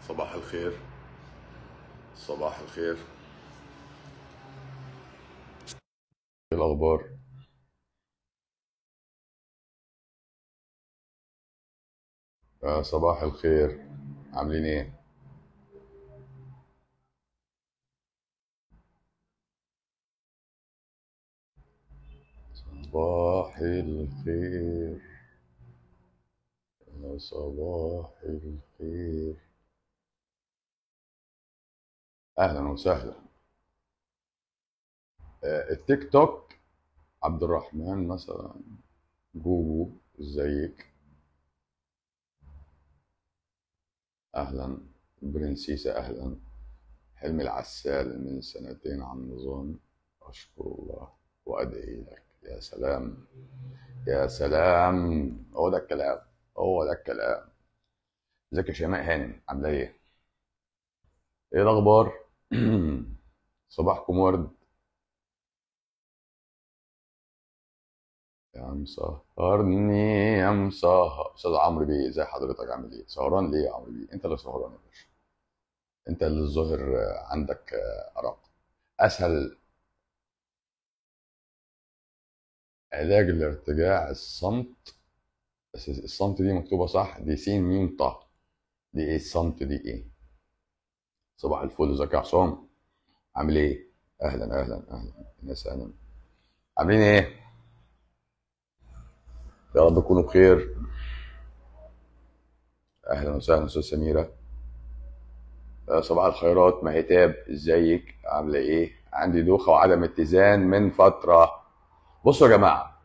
صباح الخير صباح الخير ايه الاخبار آه صباح الخير عاملين ايه صباح الخير يا صباح الخير اهلا وسهلا آه التيك توك عبد الرحمن مثلا جوجو ازيك اهلا برنسيسة اهلا حلمي العسال من سنتين عن نظام اشكر الله وادعي لك يا سلام يا سلام هو ده الكلام هو ده الكلام ازيك يا شيماء هانم عامله ايه ايه الاخبار صباحكم ورد يا مسهرني يا مسهر استاذ عمرو بيه ازي حضرتك عامل ايه سهران ليه يا عمرو بيه انت اللي سهران يا باشا انت اللي الظاهر آه، عندك آه، ارق اسهل علاج الارتجاع الصمت بس الصمت دي مكتوبه صح دي س م ط دي ايه الصمت دي ايه صباح الفل ازيك يا عصام عامل ايه اهلا اهلا اهلا ناس اهلا عاملين ايه يا رب تكونوا بخير اهلا وسهلا استاذ سميره آه، صباح الخيرات مهتاب ازيك عامله ايه عندي دوخه وعدم اتزان من فتره بصوا يا جماعه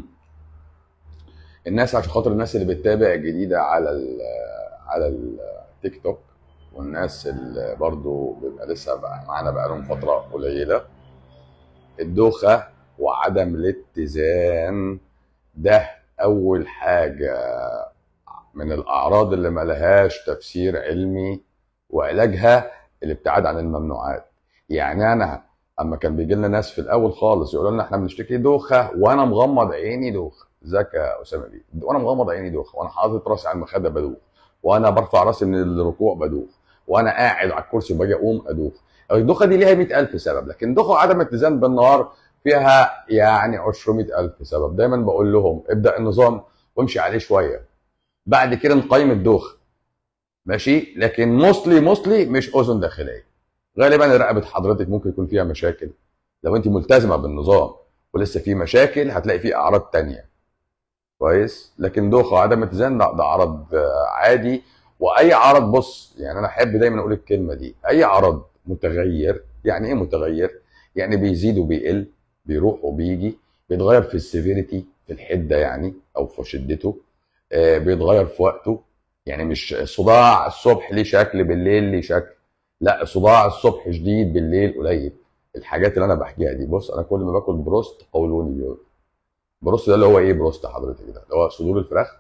الناس عشان خاطر الناس اللي بتتابع جديده على ال على التيك توك والناس اللي برضو بيبقى لسه بقى معانا بقالهم فتره قليله الدوخه وعدم الاتزان ده اول حاجه من الاعراض اللي ملهاش تفسير علمي وعلاجها الابتعاد عن الممنوعات يعني انا اما كان بيجي لنا ناس في الاول خالص يقولوا لنا احنا بنشتكي دوخه وانا مغمض عيني دوخه ازيك يا اسامه بيه وانا مغمض عيني دوخه وانا حاطط راسي على المخده بدوخ وانا برفع راسي من الركوع بدوخ وانا قاعد على الكرسي وباجي اقوم ادوخ الدوخه دي ليها 100000 سبب لكن دوخه وعدم اتزان بالنهار فيها يعني 200000 سبب دايما بقول لهم ابدا النظام وامشي عليه شويه بعد كده نقيم الدوخه ماشي لكن موصلي موصلي مش اذن داخليه غالبا رقبه حضرتك ممكن يكون فيها مشاكل لو انت ملتزمه بالنظام ولسه في مشاكل هتلاقي في اعراض تانية كويس لكن دوخه وعدم اتزان لا ده عرض آه، عادي واي عرض بص يعني انا احب دايما اقول الكلمه دي اي عرض متغير يعني ايه متغير يعني بيزيد وبيقل بيروح وبيجي بيتغير في السيفيريتي في الحده يعني او في شدته آه، بيتغير في وقته يعني مش صداع الصبح ليه شكل بالليل ليه شكل لا صداع الصبح شديد بالليل قليل الحاجات اللي انا بحكيها دي بص انا كل ما باكل بروست قولوني بيقول بروست ده اللي هو ايه بروست حضرتك ده اللي هو صدور الفراخ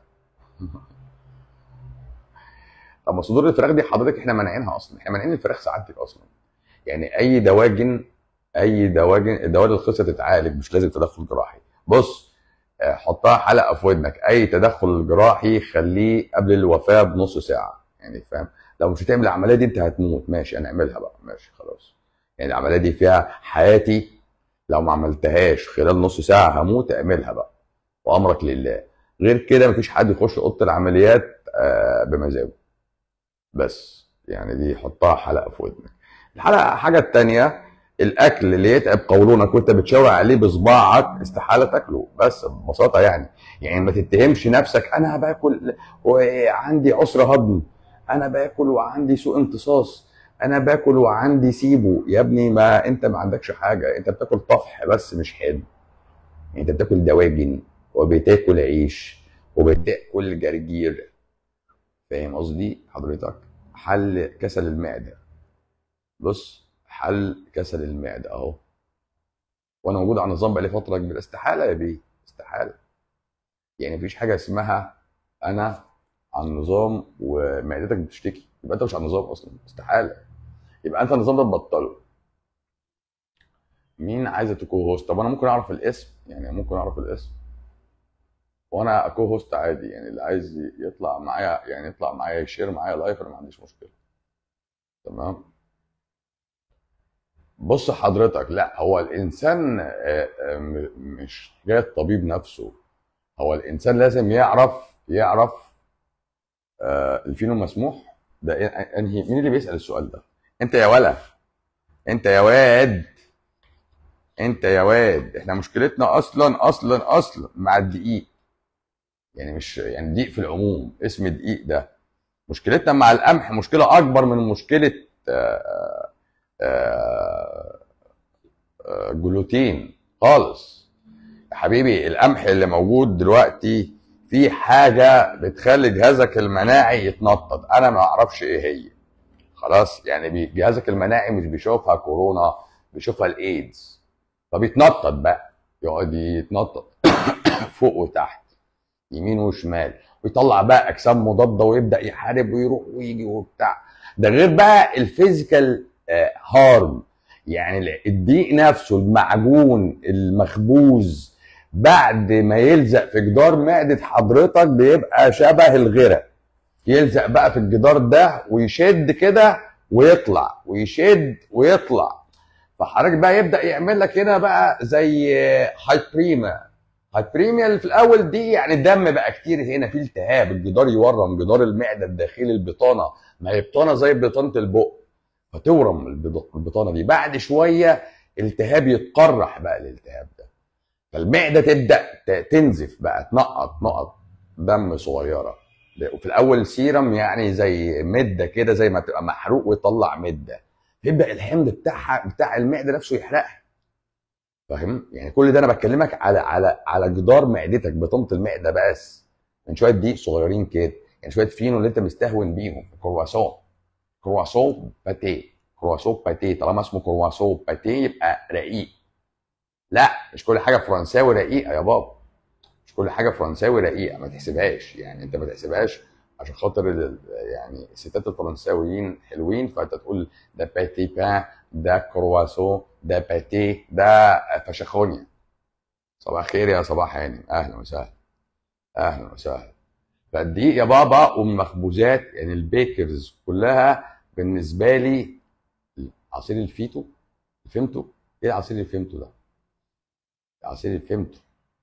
طب ما صدور الفراخ دي حضرتك احنا مانعينها اصلا احنا مانعين الفراخ سعادتك اصلا يعني اي دواجن اي دواجن الدواجن الخصيه تتعالج مش لازم تدخل جراحي بص آه، حطها حلقه في ودنك اي تدخل جراحي خليه قبل الوفاه بنص ساعه يعني فاهم لو مش هتعمل العمليه دي انت هتموت ماشي هنعملها بقى ماشي خلاص يعني العمليه دي فيها حياتي لو ما عملتهاش خلال نص ساعه هموت اعملها بقى وامرك لله غير كده مفيش حد يخش اوضه العمليات آه، بمزاجه بس يعني دي حطها حلقه في ودنك الحلقه حاجه التانية الاكل اللي يتعب قولونك وانت بتشاور عليه بصباعك استحاله تاكله بس ببساطه يعني يعني ما تتهمش نفسك انا باكل وعندي عسر هضم انا باكل وعندي سوء امتصاص انا باكل وعندي سيبو يا ابني ما انت ما عندكش حاجه انت بتاكل طفح بس مش حلو يعني انت بتاكل دواجن وبتاكل عيش وبتاكل جرجير فاهم قصدي حضرتك حل كسل المعده بص حل كسل المعده اهو وانا موجود على النظام بقالي فتره كبيره استحاله يا بيه استحاله يعني مفيش حاجه اسمها انا على النظام ومعدتك بتشتكي يبقى انت مش على النظام اصلا استحاله يبقى انت النظام ده تبطله مين عايزه تكو هوست طب انا ممكن اعرف الاسم يعني ممكن اعرف الاسم وانا اكو هوست عادي يعني اللي عايز يطلع معايا يعني يطلع معايا يشير معايا لايف انا ما عنديش مشكله تمام بص حضرتك لا هو الانسان آه، آه، م- مش جاي الطبيب نفسه هو الانسان لازم يعرف يعرف آه، الفينو مسموح ده إيه- انهي مين اللي بيسأل السؤال ده انت يا ولا انت يا واد انت يا واد احنا مشكلتنا اصلا اصلا اصلا مع الدقيق يعني مش يعني دقيق في العموم اسم الدقيق ده مشكلتنا مع القمح مشكلة اكبر من مشكلة آه، آه، آه، جلوتين خالص يا حبيبي القمح اللي موجود دلوقتي في حاجة بتخلي جهازك المناعي يتنطط انا ما اعرفش ايه هي خلاص يعني بي- جهازك المناعي مش بيشوفها كورونا بيشوفها الايدز فبيتنطط بقى يقعد يتنطط فوق وتحت يمين وشمال ويطلع بقى اجسام مضاده ويبدا يحارب ويروح ويجي وبتاع ده غير بقى الفيزيكال هارم يعني ال- الدقيق نفسه المعجون المخبوز بعد ما يلزق في جدار معده حضرتك بيبقى شبه الغرق يلزق بقى في الجدار ده ويشد كده ويطلع ويشد ويطلع فحضرتك بقى يبدا يعمل لك هنا بقى زي هايبريما هايبريميا اللي في الاول دي يعني الدم بقى كتير هنا في التهاب الجدار يورم جدار المعده الداخلي البطانه ما هي بطانه زي بطانه البق فتورم البض- البطانه دي بعد شويه التهاب يتقرح بقى الالتهاب ده فالمعده تبدا ت- تنزف بقى تنقط نقط دم صغيره وفي الاول سيرم يعني زي مده كده زي ما تبقى محروق ويطلع مده يبدا الحمض بتاعها بتاع المعده نفسه يحرقها فاهم يعني كل ده انا بكلمك على على على جدار معدتك بطنه المعده بس من شويه دقيق صغيرين كده يعني شويه فينو اللي انت مستهون بيهم كرواسون كرواسون باتيه كرواسون باتيه طالما اسمه كرواسون باتيه يبقى رقيق لا مش كل حاجه فرنساوي رقيقه يا بابا مش كل حاجه فرنساوي رقيقه ما تحسبهاش يعني انت ما تحسبهاش عشان خاطر ال- يعني الستات الفرنساويين حلوين فانت تقول ده باتي بان ده كرواسون ده باتيه ده فشخونيا صباح الخير يا صباح هانم اهلا وسهلا اهلا وسهلا فالدقيق يا بابا والمخبوزات يعني البيكرز كلها بالنسبه لي عصير الفيتو فهمتوا ايه العصير اللي فهمته ده العصير اللي فهمته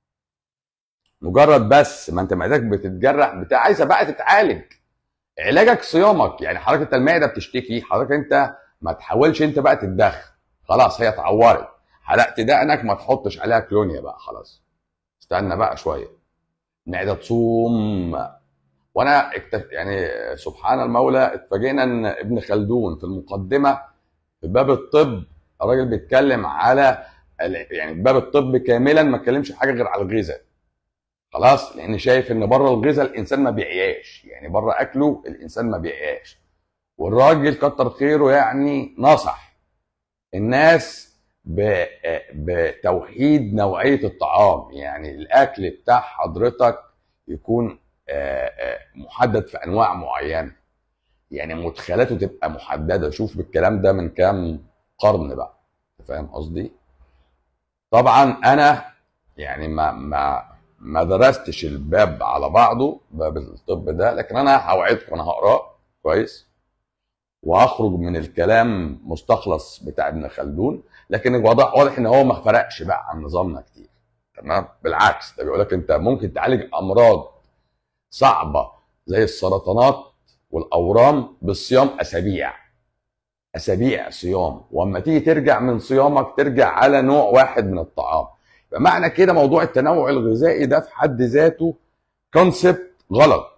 مجرد بس ما انت معدتك بتتجرح بتاع عايزه بقى تتعالج علاجك صيامك يعني حضرتك انت المعده بتشتكي حضرتك انت ما تحاولش انت بقى تتدخل خلاص هي اتعورت حلقت دقنك ما تحطش عليها كلونيا بقى خلاص استنى بقى شويه المعده تصوم وانا اكتف... يعني سبحان المولى اتفاجئنا ان ابن خلدون في المقدمه في باب الطب الراجل بيتكلم على ال- يعني باب الطب كاملا ما اتكلمش حاجه غير على الغذاء خلاص لان شايف ان بره الغذاء الانسان ما بيعياش يعني بره اكله الانسان ما بيعياش والراجل كتر خيره يعني نصح الناس ب- بتوحيد نوعيه الطعام يعني الاكل بتاع حضرتك يكون آه، آه، محدد في انواع معينه يعني مدخلاته تبقى محدده شوف بالكلام ده من كام قرن بقى أنت فاهم قصدي طبعا انا يعني ما ما ما درستش الباب على بعضه باب الطب ده لكن انا هوعدكم انا هقراه كويس وهخرج من الكلام مستخلص بتاع ابن خلدون لكن واضح واضح ان هو ما فرقش بقى عن نظامنا كتير تمام بالعكس ده بيقول لك انت ممكن تعالج امراض صعبه زي السرطانات والاورام بالصيام اسابيع اسابيع صيام واما تيجي ترجع من صيامك ترجع على نوع واحد من الطعام فمعنى كده موضوع التنوع الغذائي ده في حد ذاته كونسبت غلط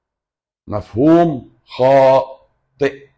مفهوم خاطئ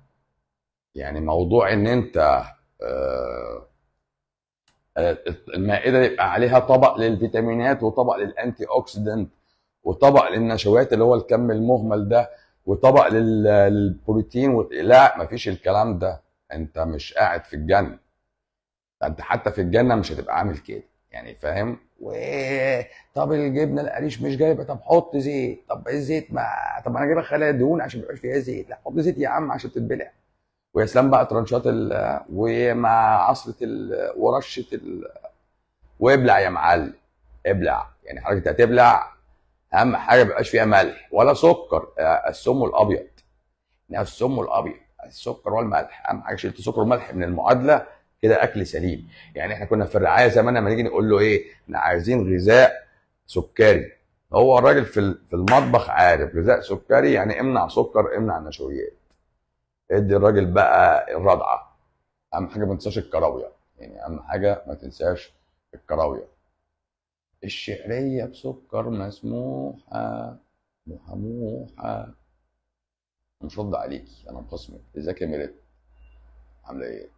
يعني موضوع ان انت آه، آه، المائده يبقى عليها طبق للفيتامينات وطبق للانتي اوكسيدنت وطبق للنشويات اللي هو الكم المهمل ده وطبق لل- للبروتين و... لا مفيش الكلام ده انت مش قاعد في الجنه ده انت حتى في الجنه مش هتبقى عامل كده يعني فاهم و طب الجبنه القريش مش جايبه طب حط زيت طب الزيت ما طب انا جايبه خلايا دهون عشان ما يبقاش فيها زيت لا حط زيت يا عم عشان تتبلع ويا سلام بقى ترانشات ال... ومع عصره ال... ورشه ال... وابلع يا معلم ابلع يعني حضرتك انت هتبلع اهم حاجه ما يبقاش فيها ملح ولا سكر آه، السم الابيض إنها السم الابيض السكر والملح اهم حاجه شلت السكر والملح من المعادله كده اكل سليم يعني احنا كنا في الرعايه زمان لما نيجي نقول له ايه احنا عايزين غذاء سكري هو الراجل في في المطبخ عارف غذاء سكري يعني امنع سكر امنع النشويات ادي الراجل بقى الرضعه اهم حاجه ما تنساش الكراويه يعني اهم حاجه ما تنساش الكراويه الشعريه بسكر مسموحه محموحه مش رد عليكي انا مخصمك ازيك يا ميريت عامله ايه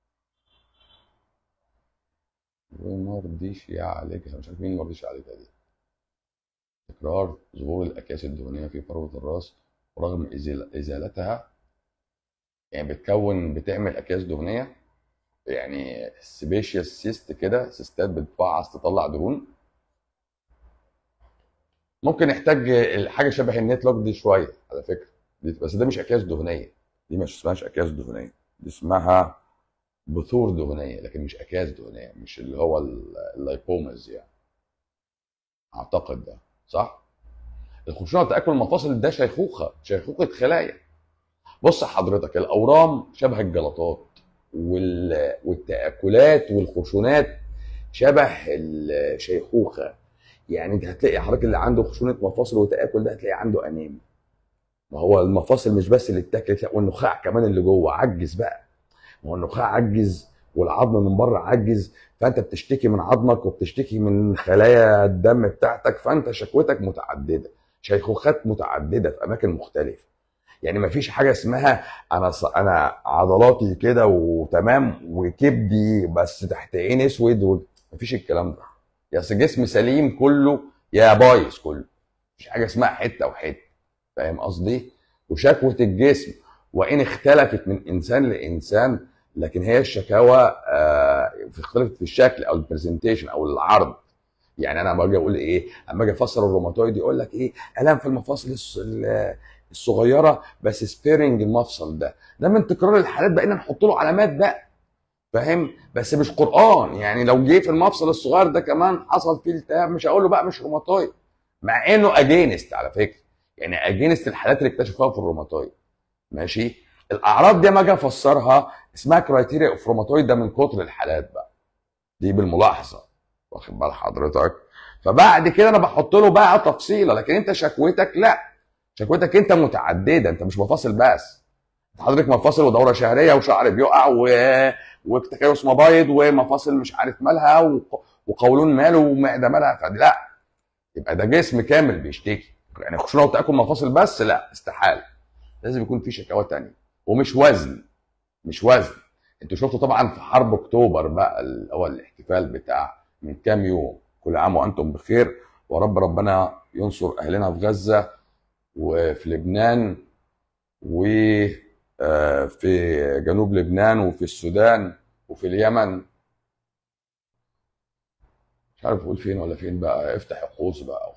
وما رضيش يعالجها مش عارف مين ما رضيش يعالجها دي تكرار ظهور الأكياس الدهنية في فروة الرأس ورغم إزالتها يعني بتكون بتعمل أكياس دهنية يعني سبيشيال سيست كده سيستات بتفعص تطلع دهون ممكن نحتاج حاجة شبه النت لوك دي شوية على فكرة بس ده مش أكياس دهنية دي مش اسمهاش أكياس دهنية دي اسمها بثور دهنيه لكن مش اكياس دهنيه مش اللي هو اللايبومز يعني اعتقد ده صح الخشونه تاكل المفاصل ده شيخوخه شيخوخه خلايا بص حضرتك الاورام شبه الجلطات وال... والتاكلات والخشونات شبه الشيخوخه يعني انت هتلاقي حضرتك اللي عنده خشونه مفاصل وتاكل ده هتلاقي عنده انيميا ما هو المفاصل مش بس اللي اتاكلت لا والنخاع كمان اللي جوه عجز بقى ما هو النخاع عجز والعظم من بره عجز فانت بتشتكي من عظمك وبتشتكي من خلايا الدم بتاعتك فانت شكوتك متعدده شيخوخات متعدده في اماكن مختلفه يعني ما فيش حاجه اسمها انا ص... انا عضلاتي كده وتمام وكبدي بس تحت عين اسود و... ما فيش الكلام ده يا جسم سليم كله يا بايظ كله مفيش حاجه اسمها حته وحته فاهم قصدي وشكوه الجسم وان اختلفت من انسان لانسان لكن هي الشكاوى آه، اختلفت في الشكل او البرزنتيشن او العرض يعني انا باجي اقول ايه اما اجي افسر الروماتويد يقول لك ايه الام في المفاصل الصغيره بس سبيرنج المفصل ده ده من تكرار الحالات بقينا نحط له علامات بقى فاهم بس مش قران يعني لو جه في المفصل الصغير ده كمان حصل فيه التهاب مش هقول له بقى مش روماتويد مع انه اجينست على فكره يعني اجينست الحالات اللي اكتشفوها في الروماتويد ماشي الاعراض دي ما اجي افسرها اسمها كرايتيريا اوف روماتويد ده من كتر الحالات بقى دي بالملاحظه واخد بال حضرتك فبعد كده انا بحط له بقى تفصيله لكن انت شكوتك لا شكوتك انت متعدده انت مش مفاصل بس حضرتك مفاصل ودوره شهريه وشعر بيقع و... وتكيس مبايض ومفاصل مش عارف مالها و... وقولون ماله ومعده مالها فلا يبقى ده جسم كامل بيشتكي يعني خشونه وتاكل مفاصل بس لا استحاله لازم يكون في شكاوى تانية ومش وزن مش وزن انتوا شفتوا طبعا في حرب اكتوبر بقى اللي هو الاحتفال بتاع من كام يوم كل عام وانتم بخير ورب ربنا ينصر اهلنا في غزه وفي لبنان وفي آه، جنوب لبنان وفي السودان وفي اليمن مش عارف اقول فين ولا فين بقى افتح القوس بقى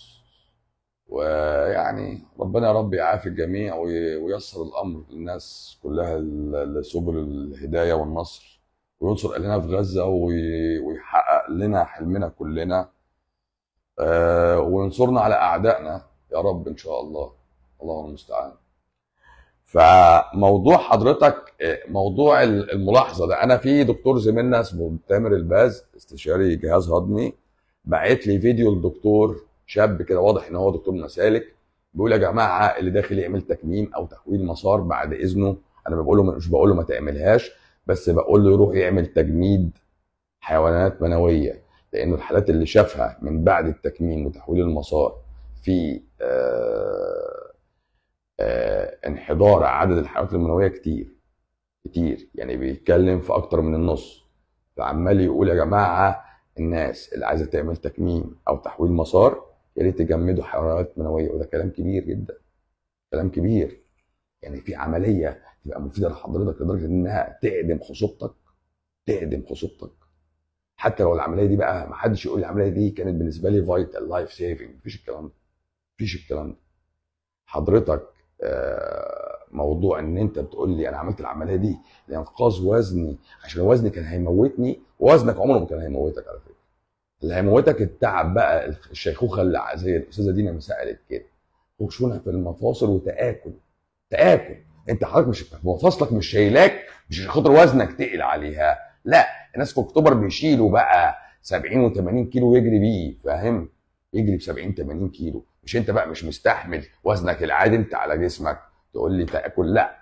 ويعني ربنا يا رب يعافي الجميع وييسر الامر للناس كلها لسبل الهدايه والنصر وينصر اهلنا في غزه ويحقق لنا حلمنا كلنا آه، وينصرنا على اعدائنا يا رب ان شاء الله الله المستعان فموضوع حضرتك آه، موضوع الملاحظه ده انا في دكتور زميلنا اسمه تامر الباز استشاري جهاز هضمي بعت لي فيديو الدكتور شاب كده واضح ان هو دكتور مسالك بيقول يا جماعه اللي داخل يعمل تكميم او تحويل مسار بعد اذنه انا بقول له مش بقول له ما تعملهاش بس بقول له يروح يعمل تجميد حيوانات منويه لانه الحالات اللي شافها من بعد التكميم وتحويل المسار في آه آه انحدار عدد الحيوانات المنويه كتير كتير يعني بيتكلم في اكتر من النص فعمال يقول يا جماعه الناس اللي عايزه تعمل تكميم او تحويل مسار يا ريت تجمدوا حيوانات منويه وده كلام كبير جدا كلام كبير يعني في عمليه تبقى مفيده لحضرتك لدرجه انها تعدم خصوبتك تعدم خصوبتك حتى لو العمليه دي بقى ما حدش يقول العمليه دي كانت بالنسبه لي فايتال لايف سيفنج مفيش الكلام ده مفيش الكلام ده حضرتك آه، موضوع ان انت بتقول لي انا عملت العمليه دي لانقاذ وزني عشان وزني كان هيموتني وزنك عمره ما كان هيموتك على فكره اللي هيموتك التعب بقى الشيخوخه اللي زي الاستاذه دينا ما سالت كده خشونه في المفاصل وتاكل تاكل انت حضرتك مش مفاصلك مش شايلاك مش عشان خاطر وزنك تقل عليها لا الناس في اكتوبر بيشيلوا بقى 70 و80 كيلو ويجري بيه فاهم يجري ب 70 80 كيلو مش انت بقى مش مستحمل وزنك العادي انت على جسمك تقول لي تاكل لا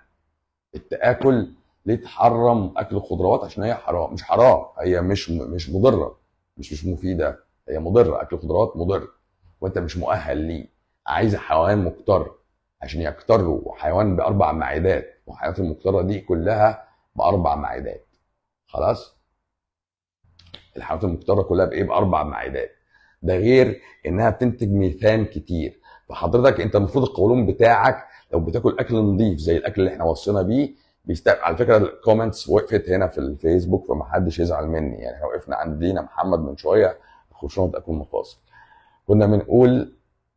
التاكل ليه تحرم اكل الخضروات عشان هي حرام مش حرام هي مش مش مضره مش مش مفيده هي مضره اكل الخضروات مضر وانت مش مؤهل ليه عايز حيوان مقتر عشان يقتر وحيوان باربع معدات والحيوانات المقتره دي كلها باربع معدات خلاص الحيوانات المقتره كلها بايه باربع معدات ده غير انها بتنتج ميثان كتير فحضرتك انت المفروض القولون بتاعك لو بتاكل اكل نظيف زي الاكل اللي احنا وصينا بيه بيست... على فكره الكومنتس وقفت هنا في الفيسبوك فمحدش يزعل مني يعني احنا وقفنا عند دينا محمد من شويه خشونه تاكل مفاصل كنا بنقول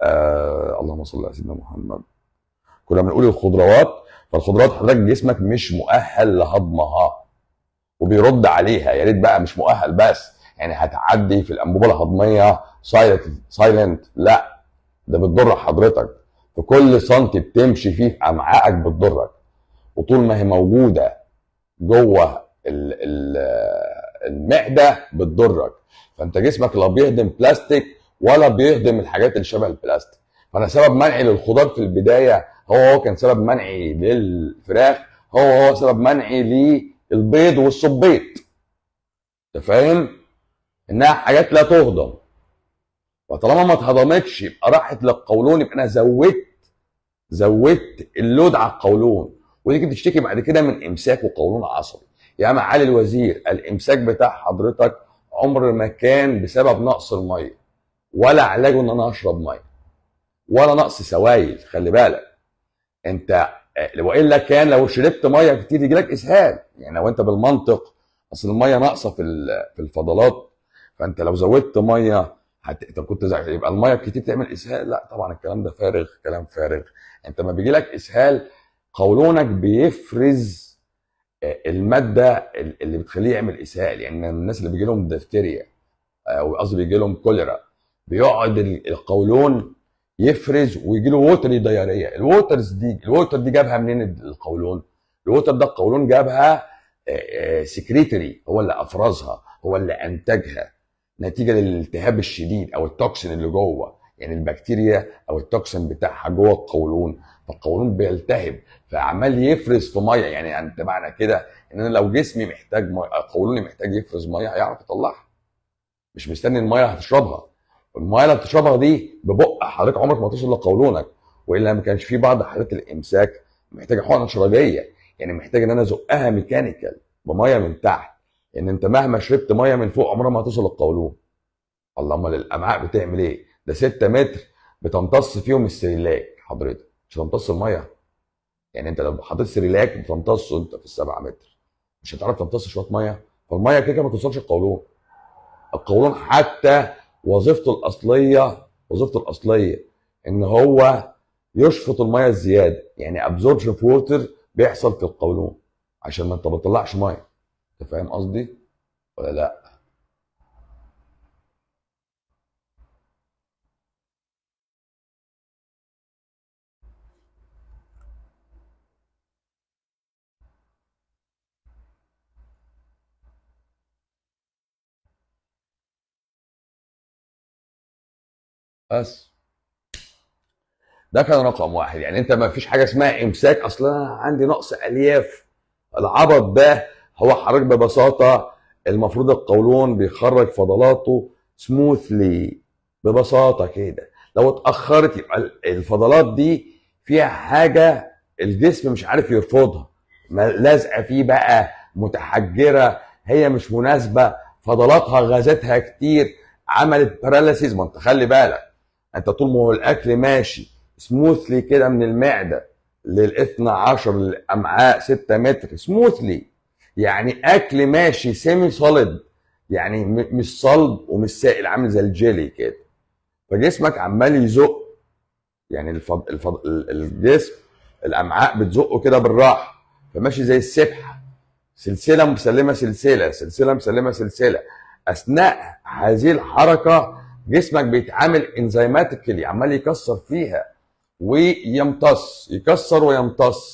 آه اللهم صل على سيدنا محمد كنا بنقول الخضروات فالخضروات حضرتك جسمك مش مؤهل لهضمها وبيرد عليها يا ريت بقى مش مؤهل بس يعني هتعدي في الانبوبه الهضميه سايلنت سايلنت لا ده بتضر حضرتك في كل سنتي بتمشي فيه في امعائك بتضرك وطول ما هي موجوده جوه ال- ال- المعده بتضرك فانت جسمك لا بيهضم بلاستيك ولا بيهضم الحاجات اللي شبه البلاستيك فانا سبب منعي للخضار في البدايه هو هو كان سبب منعي للفراخ هو هو سبب منعي للبيض والصبيط انت فاهم انها حاجات لا تهضم وطالما ما اتهضمتش يبقى راحت للقولون يبقى انا زودت زودت اللود على القولون وتيجي تشتكي بعد كده من امساك وقولون عصبي يا معالي الوزير الامساك بتاع حضرتك عمر ما كان بسبب نقص الميه ولا علاجه ان انا اشرب ميه ولا نقص سوائل خلي بالك انت والا كان لو شربت ميه كتير يجي لك اسهال يعني لو انت بالمنطق اصل الميه ناقصه في ال- في الفضلات فانت لو زودت ميه هت... انت كنت زي... يبقى الميه الكتير تعمل اسهال لا طبعا الكلام ده فارغ كلام فارغ انت لما بيجي لك اسهال قولونك بيفرز آه، الماده ال- اللي بتخليه يعمل اسهال يعني الناس اللي بيجي لهم دفتيريا او قصدي بيجي لهم كوليرا بيقعد ال- القولون يفرز ويجي له ووتري دياريه الووترز دي الووتر دي جابها منين القولون الووتر ده القولون جابها سكريتري هو اللي افرزها هو اللي انتجها نتيجه للالتهاب الشديد او التوكسين اللي جوه يعني البكتيريا او التوكسين بتاعها جوه القولون فالقولون بيلتهب فعمال يفرز في ميه يعني انت معنى كده ان انا لو جسمي محتاج ميه قولوني محتاج يفرز ميه هيعرف يطلعها مش مستني الميه هتشربها الميه اللي بتشربها دي ببق حضرتك عمرك ما توصل لقولونك والا ما كانش في بعض حالات الامساك محتاجه حقنه شرجيه يعني محتاج ان انا ازقها ميكانيكال بميه من تحت ان انت مهما شربت ميه من فوق عمرها ما هتوصل للقولون الله امال الامعاء بتعمل ايه ده 6 متر بتمتص فيهم السريلاك حضرتك مش هتمتص الميه يعني انت لو حطيت سريلاك بتمتصه انت في السبعة متر مش هتعرف تمتص شويه ميه فالميه كده كده ما توصلش القولون القولون حتى وظيفته الاصليه وظيفته الاصليه ان هو يشفط الميه الزياده يعني ابزوربشن في ووتر بيحصل في القولون عشان ما انت ما بتطلعش ميه انت فاهم قصدي ولا لا بس ده كان رقم واحد يعني انت ما فيش حاجه اسمها امساك اصلا انا عندي نقص الياف العبط ده هو حضرتك ببساطه المفروض القولون بيخرج فضلاته سموثلي ببساطه كده لو اتاخرت يبقى الفضلات دي فيها حاجه الجسم مش عارف يرفضها ما- لازقه فيه بقى متحجره هي مش مناسبه فضلاتها غازاتها كتير عملت باراليسيز ما انت خلي بالك انت طول ما هو الاكل ماشي سموثلي كده من المعده للاثنى عشر للامعاء 6 متر سموثلي يعني اكل ماشي سيمي سوليد يعني م- مش صلب ومش سائل عامل زي الجيلي كده فجسمك عمال يزق يعني الفض... الفض... ال- الجسم الامعاء بتزقه كده بالراحه فماشي زي السبحه سلسله مسلمه سلسله سلسله مسلمه سلسله اثناء هذه الحركه جسمك بيتعامل انزيماتيكلي عمال يكسر فيها ويمتص يكسر ويمتص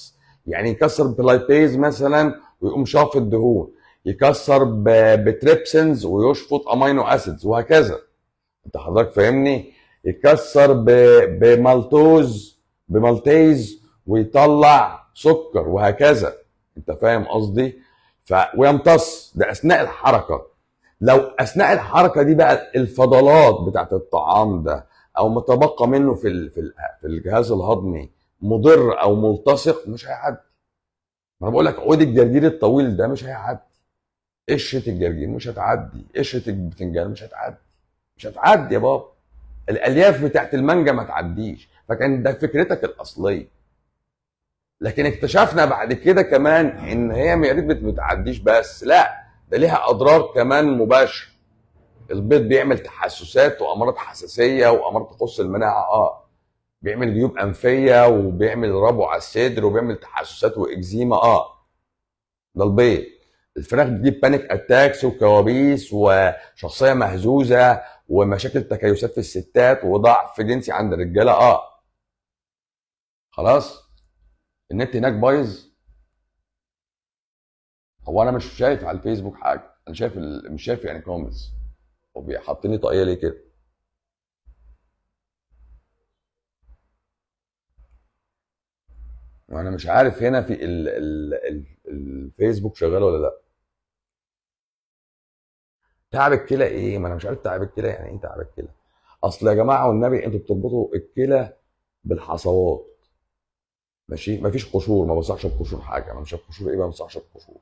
يعني يكسر بلايبيز مثلا ويقوم شافط دهون يكسر ب- بتريبسنز ويشفط امينو اسيدز وهكذا انت حضرتك فاهمني يكسر ب- بمالتوز بمالتيز ويطلع سكر وهكذا انت فاهم قصدي ف... ويمتص ده اثناء الحركه لو اثناء الحركه دي بقى الفضلات بتاعت الطعام ده او ما تبقى منه في ال... في ال- في الجهاز الهضمي مضر او ملتصق مش هيعدي ما انا بقول لك عود الجرجير الطويل ده مش هيعدي قشره الجرجير مش هتعدي قشره البتنجان مش هتعدي مش هتعدي يا بابا الالياف بتاعت المانجا ما تعديش فكان ده فكرتك الاصليه لكن اكتشفنا بعد كده كمان ان هي يا ريت بت- بتعديش بس لا ده ليها اضرار كمان مباشره البيض بيعمل تحسسات وامراض حساسيه وامراض تخص المناعه اه بيعمل جيوب انفيه وبيعمل ربو على الصدر وبيعمل تحسسات واكزيما اه ده البيض الفراخ بتجيب بانيك اتاكس وكوابيس وشخصيه مهزوزه ومشاكل تكيسات في الستات وضعف جنسي عند الرجاله اه خلاص النت هناك بايظ هو انا مش شايف على الفيسبوك حاجه انا شايف ال... مش شايف يعني كومنتس هو حاطيني طاقيه ليه كده وانا مش عارف هنا في ال... ال... ال... الفيسبوك شغال ولا لا تعب الكلى ايه ما انا مش عارف تعب الكلى يعني ايه تعب الكلى اصل يا جماعه والنبي انتوا بتربطوا الكلى بالحصوات ماشي مفيش قشور ما بنصحش بقشور حاجه انا مش عارف قشور ايه ما بنصحش بقشور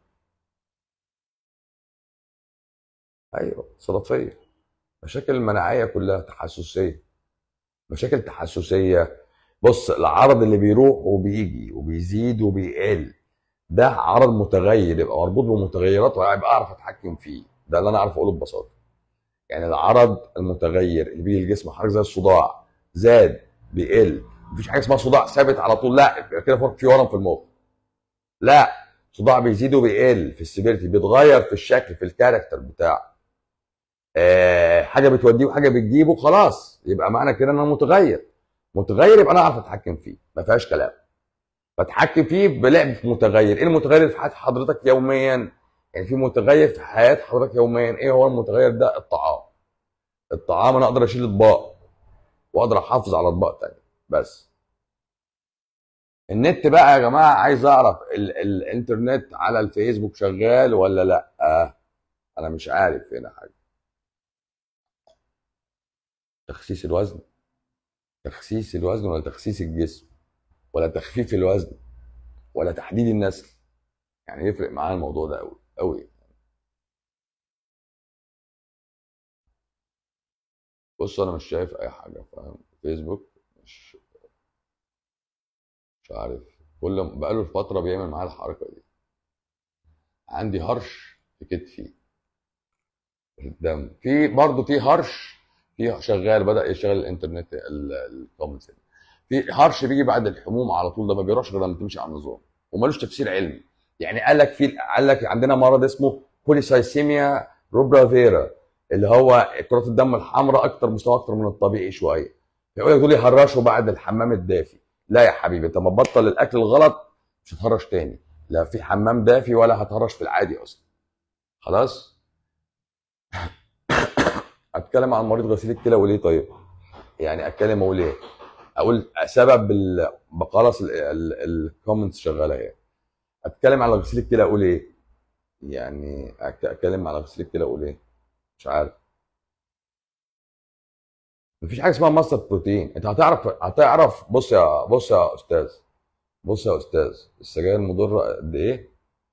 ايوه صدفيه مشاكل المناعيه كلها تحسسيه مشاكل تحسسيه بص العرض اللي بيروح وبيجي وبيزيد وبيقل ده عرض متغير يبقى مربوط بمتغيرات ويبقى اعرف اتحكم فيه ده اللي انا اعرف اقوله ببساطه يعني العرض المتغير اللي بيجي الجسم حضرتك زي الصداع زاد بيقل مفيش حاجه اسمها صداع ثابت على طول لا يبقى كده فرق في ورم في المخ لا صداع بيزيد وبيقل في السيفيرتي بيتغير في الشكل في الكاركتر بتاعه آه حاجه بتوديه وحاجه بتجيبه خلاص يبقى معنى كده انه متغير متغير يبقى انا اعرف اتحكم فيه ما فيهاش كلام بتحكم فيه بلعب في متغير ايه المتغير في حياه حضرتك يوميا يعني في متغير في حياه حضرتك يوميا ايه هو المتغير ده الطعام الطعام انا اقدر اشيل اطباق واقدر احافظ على اطباق تانية بس النت بقى يا جماعه عايز اعرف ال الانترنت على الفيسبوك شغال ولا لا آه. انا مش عارف هنا حاجه تخسيس الوزن تخسيس الوزن ولا تخسيس الجسم ولا تخفيف الوزن ولا تحديد النسل يعني يفرق معايا الموضوع ده قوي قوي بص انا مش شايف اي حاجه فاهم فيسبوك مش مش عارف كل ما- بقاله فتره بيعمل معايا الحركه دي عندي هرش في كتفي في الدم في برضه في هرش في شغال بدا يشتغل الانترنت الكومنتس في هرش بيجي بعد الحموم على طول ده ما بيروحش غير لما تمشي على النظام ومالوش تفسير علمي يعني قال لك في قال لك عندنا مرض اسمه بوليسايسيميا روبرافيرا اللي هو كرات الدم الحمراء اكتر مستوى اكتر من الطبيعي شويه يقول لك دول يهرشوا بعد الحمام الدافي لا يا حبيبي انت ما تبطل الاكل الغلط مش هتهرش تاني لا في حمام دافي ولا هتهرش في العادي اصلا خلاص اتكلم عن مريض غسيل الكلى وليه طيب يعني اتكلم اقول ايه اقول سبب ال- بخلص الكومنتس شغاله ايه اتكلم على غسيل الكلى اقول ايه يعني أك- اتكلم على غسيل الكلى اقول ايه مش عارف مفيش حاجه اسمها ماستر بروتين انت هتعرف هتعرف بص يا بص يا استاذ بص يا استاذ السجاير مضره قد ايه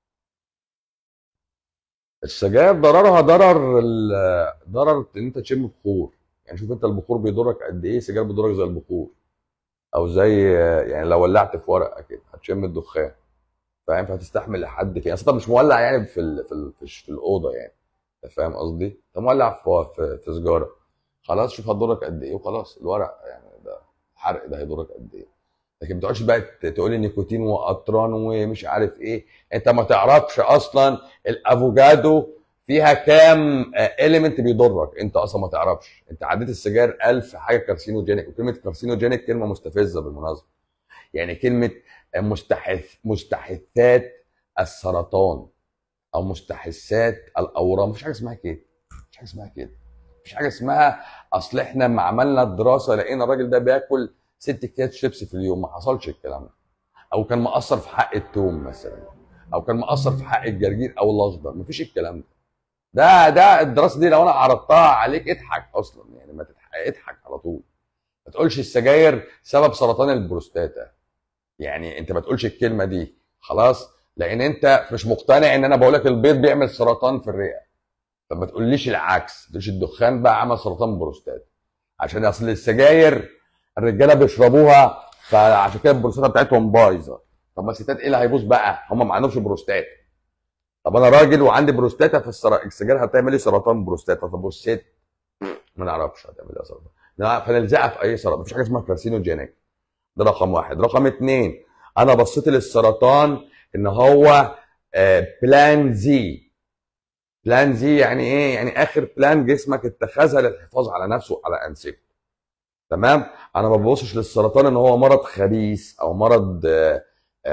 السجاير ضررها ضرر ال- ضرر ان انت تشم بخور يعني شوف انت البخور بيضرك قد ايه السجاير بيضرك زي البخور او زي يعني لو ولعت في ورقه كده هتشم الدخان فاهم فهتستحمل لحد فين اصل انت مش مولع يعني في ال... في ال... في, الش- في الاوضه يعني انت فاهم قصدي انت مولع في في, في سجاره خلاص شوف هتضرك قد ايه وخلاص الورق يعني ده الحرق ده هيضرك قد ايه لكن ما تقعدش بقى ت- تقول لي نيكوتين واطران ومش عارف ايه انت ما تعرفش اصلا الافوكادو فيها كام اليمنت بيضرك انت اصلا ما تعرفش انت عديت السجاير 1000 حاجه كارسينوجينيك وكلمه كارسينوجينيك كلمه مستفزه بالمناسبه يعني كلمه مستحث مستحثات السرطان او مستحثات الاورام مفيش حاجه اسمها كده مفيش حاجه اسمها كده مفيش حاجه اسمها اصل احنا لما عملنا الدراسه لقينا الراجل ده بياكل ست اكياس شيبسي في اليوم ما حصلش الكلام ده او كان مقصر في حق التوم مثلا او كان مقصر في حق الجرجير او الاخضر مفيش الكلام ده ده ده الدراسه دي لو انا عرضتها عليك اضحك اصلا يعني ما تضحك اضحك على طول ما تقولش السجاير سبب سرطان البروستاتا يعني انت ما تقولش الكلمه دي خلاص لان انت مش مقتنع ان انا بقول لك البيض بيعمل سرطان في الرئه فما تقوليش العكس ما تقولش الدخان بقى عمل سرطان بروستاتا عشان اصل السجاير الرجاله بيشربوها فعشان كده البروستاتا بتاعتهم بايظه طب ما الستات ايه اللي هيبوظ بقى هم ما عندهمش بروستات طب انا راجل وعندي بروستاتا في السر... السجاير هتعمل لي سرطان بروستاتا طب والست ما نعرفش هتعمل ايه سرطان لا، فنلزقها في اي سرطان مفيش حاجه اسمها كارسينوجينيك ده رقم واحد رقم اتنين انا بصيت للسرطان ان هو آه، بلان زي بلان زي يعني ايه يعني اخر بلان جسمك اتخذها للحفاظ على نفسه على انسجته تمام انا ما ببصش للسرطان ان هو مرض خبيث او مرض آه،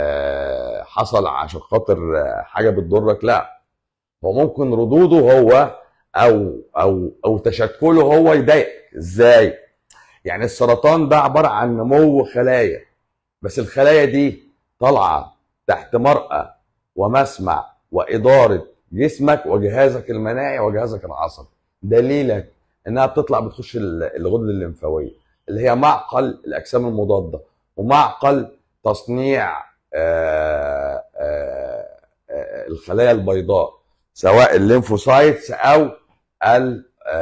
آه، حصل عشان خاطر آه، حاجه بتضرك لا هو ممكن ردوده هو او او او تشكله هو يضايقك ازاي يعني السرطان ده عباره عن نمو خلايا بس الخلايا دي طالعه تحت مرأى ومسمع واداره جسمك وجهازك المناعي وجهازك العصبي دليلك انها بتطلع بتخش ال- الغدد الليمفاويه اللي هي معقل الاجسام المضاده ومعقل تصنيع آه، آه، آه، الخلايا البيضاء سواء الليمفوسايتس او ال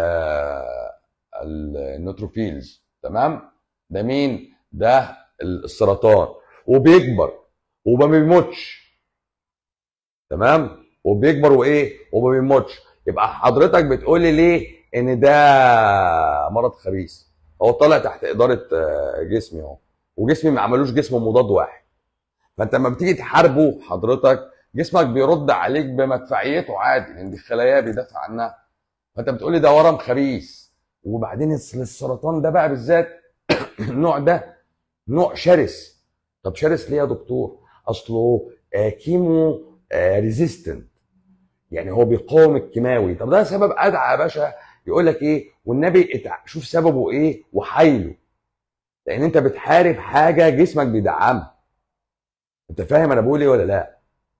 آه، النيوتروفيلز تمام ده مين ده السرطان وبيكبر وما بيموتش تمام وبيكبر وايه وما بيموتش يبقى حضرتك بتقولي ليه ان ده مرض خبيث هو طالع تحت اداره آه، جسمي اهو وجسمي ما عملوش جسم مضاد واحد فانت لما بتيجي تحاربه حضرتك جسمك بيرد عليك بمدفعيته عادي لان دي خلايا بيدافع عنها فانت بتقولي ده ورم خبيث وبعدين الس- السرطان ده بقى بالذات النوع ده نوع شرس طب شرس ليه يا دكتور اصله آه كيمو آه ريزيستنت يعني هو بيقاوم الكيماوي طب ده سبب ادعى يا باشا يقول لك ايه والنبي اتع... شوف سببه ايه وحايله لان انت بتحارب حاجه جسمك بيدعمها انت فاهم انا بقول ايه ولا لا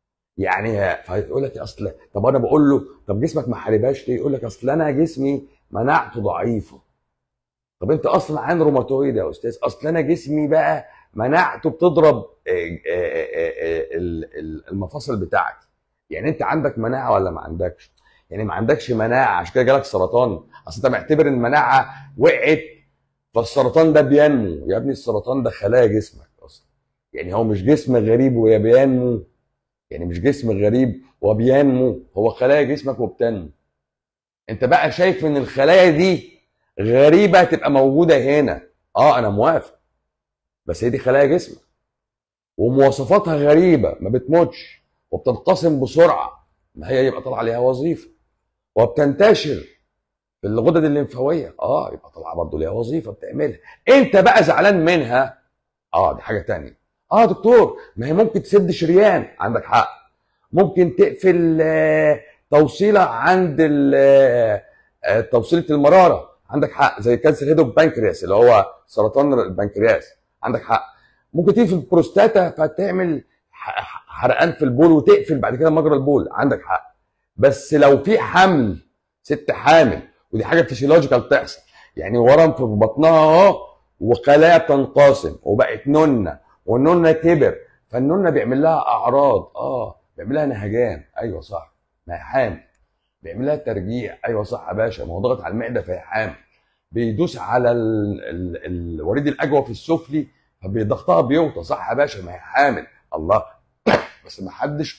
يعني فيقول لك اصل طب انا بقول له طب جسمك ما حاربهاش ليه يقول لك اصل انا جسمي مناعته ضعيفه طب انت اصلا عين روماتويد يا استاذ اصل انا جسمي بقى مناعته بتضرب آه، آه، آه، آه، ال- ال- المفاصل بتاعتي يعني انت عندك مناعه ولا ما عندكش يعني ما عندكش مناعه عشان كده جالك سرطان اصل انت معتبر المناعه وقعت فالسرطان ده بينمو يا ابني السرطان ده خلايا جسمك اصلا يعني هو مش جسم غريب ويا بينمو يعني مش جسم غريب وبينمو هو خلايا جسمك وبتنمو انت بقى شايف ان الخلايا دي غريبه تبقى موجوده هنا اه انا موافق بس هي دي خلايا جسمك ومواصفاتها غريبه ما بتموتش وبتنقسم بسرعه ما هي يبقى طالعه ليها وظيفه وبتنتشر في الغدد الليمفاويه اه يبقى طالعه برضه ليها وظيفه بتعملها انت بقى زعلان منها اه دي حاجه تانية اه يا دكتور ما هي ممكن تسد شريان عندك حق ممكن تقفل آه، توصيله عند ال- آه، آه، توصيله المراره عندك حق زي كانسر هيدو بانكرياس اللي هو سرطان البنكرياس عندك حق ممكن تقفل البروستاتا فتعمل ح- ح- حرقان في البول وتقفل بعد كده مجرى البول عندك حق بس لو في حمل ست حامل ودي حاجه فيسيولوجيكال تحصل يعني ورم في بطنها اهو وخلايا بتنقسم وبقت نونه والنونه كبر فالنونه بيعمل لها اعراض اه بيعمل لها نهجان ايوه صح ما هي حامل بيعمل لها ترجيع ايوه صح يا باشا ما هو ضغط على المعده فهي حامل بيدوس على ال... ال... الوريد الاجوف السفلي فضغطها بيوطى صح يا باشا ما هي حامل الله بس ما حدش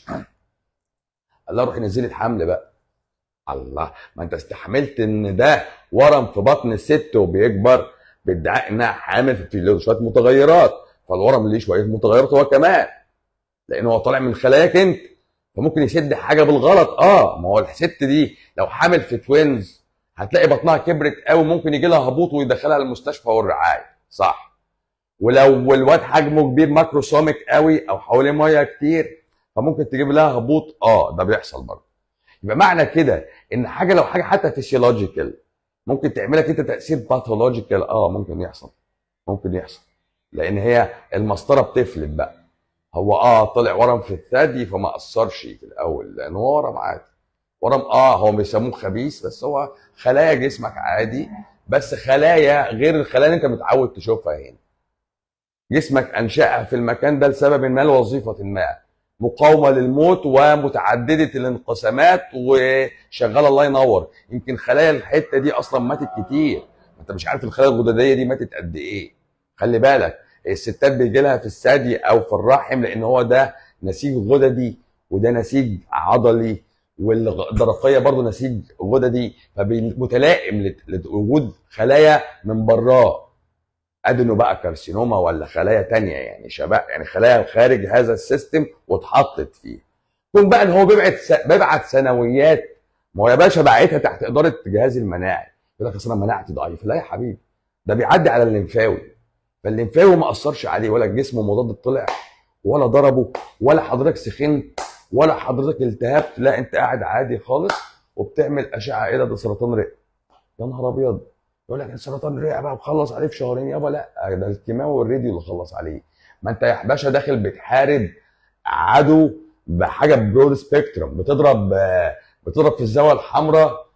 الله روح نزل الحمل بقى الله ما انت استحملت ان ده ورم في بطن الست وبيكبر بادعاء انها حامل في له شويه متغيرات فالورم ليه شويه متغيرات هو كمان لان هو طالع من خلاياك انت فممكن يسد حاجه بالغلط اه ما هو الست دي لو حامل في توينز هتلاقي بطنها كبرت قوي ممكن يجي لها هبوط ويدخلها المستشفى والرعايه صح ولو الواد حجمه كبير ماكروسوميك قوي او حواليه ميه كتير فممكن تجيب لها هبوط اه ده بيحصل برضه يبقى معنى كده ان حاجه لو حاجه حتى فيسيولوجيكال ممكن تعملك انت تاثير باثولوجيكال اه ممكن يحصل ممكن يحصل لان هي المسطره بتفلت بقى هو اه طلع ورم في الثدي فما اثرش في الاول لان هو ورم عادي ورم اه هو بيسموه خبيث بس هو خلايا جسمك عادي بس خلايا غير الخلايا اللي انت متعود تشوفها هنا جسمك انشاها في المكان ده لسبب ما لوظيفه ما مقاومه للموت ومتعدده الانقسامات وشغاله الله ينور يمكن خلايا الحته دي اصلا ماتت كتير انت مش عارف الخلايا الغدديه دي ماتت قد ايه خلي بالك الستات بيجي لها في الثدي او في الرحم لان هو ده نسيج غددي وده نسيج عضلي والدرقيه برضو نسيج غددي فمتلائم لوجود خلايا من براه ادنو بقى كارسينوما ولا خلايا تانية يعني شباب يعني خلايا خارج هذا السيستم واتحطت فيه يكون بقى ان هو بيبعت بيبعت ثانويات ما هو يا باشا بعتها تحت اداره الجهاز المناعي يقول لك اصل انا مناعتي ضعيفه لا يا حبيبي ده بيعدي على الليمفاوي فالليمفاوي ما اثرش عليه ولا الجسم مضاد طلع ولا ضربه ولا حضرتك سخنت ولا حضرتك التهبت لا انت قاعد عادي خالص وبتعمل اشعه ايه ده ده سرطان رئه يا نهار ابيض يقول لك سرطان الرئه بقى بخلص عليه في شهرين يابا لا ده الكيماوي والراديو اللي خلص عليه ما انت يا باشا داخل بتحارب عدو بحاجه برود سبيكترم بتضرب بتضرب في الزاويه الحمراء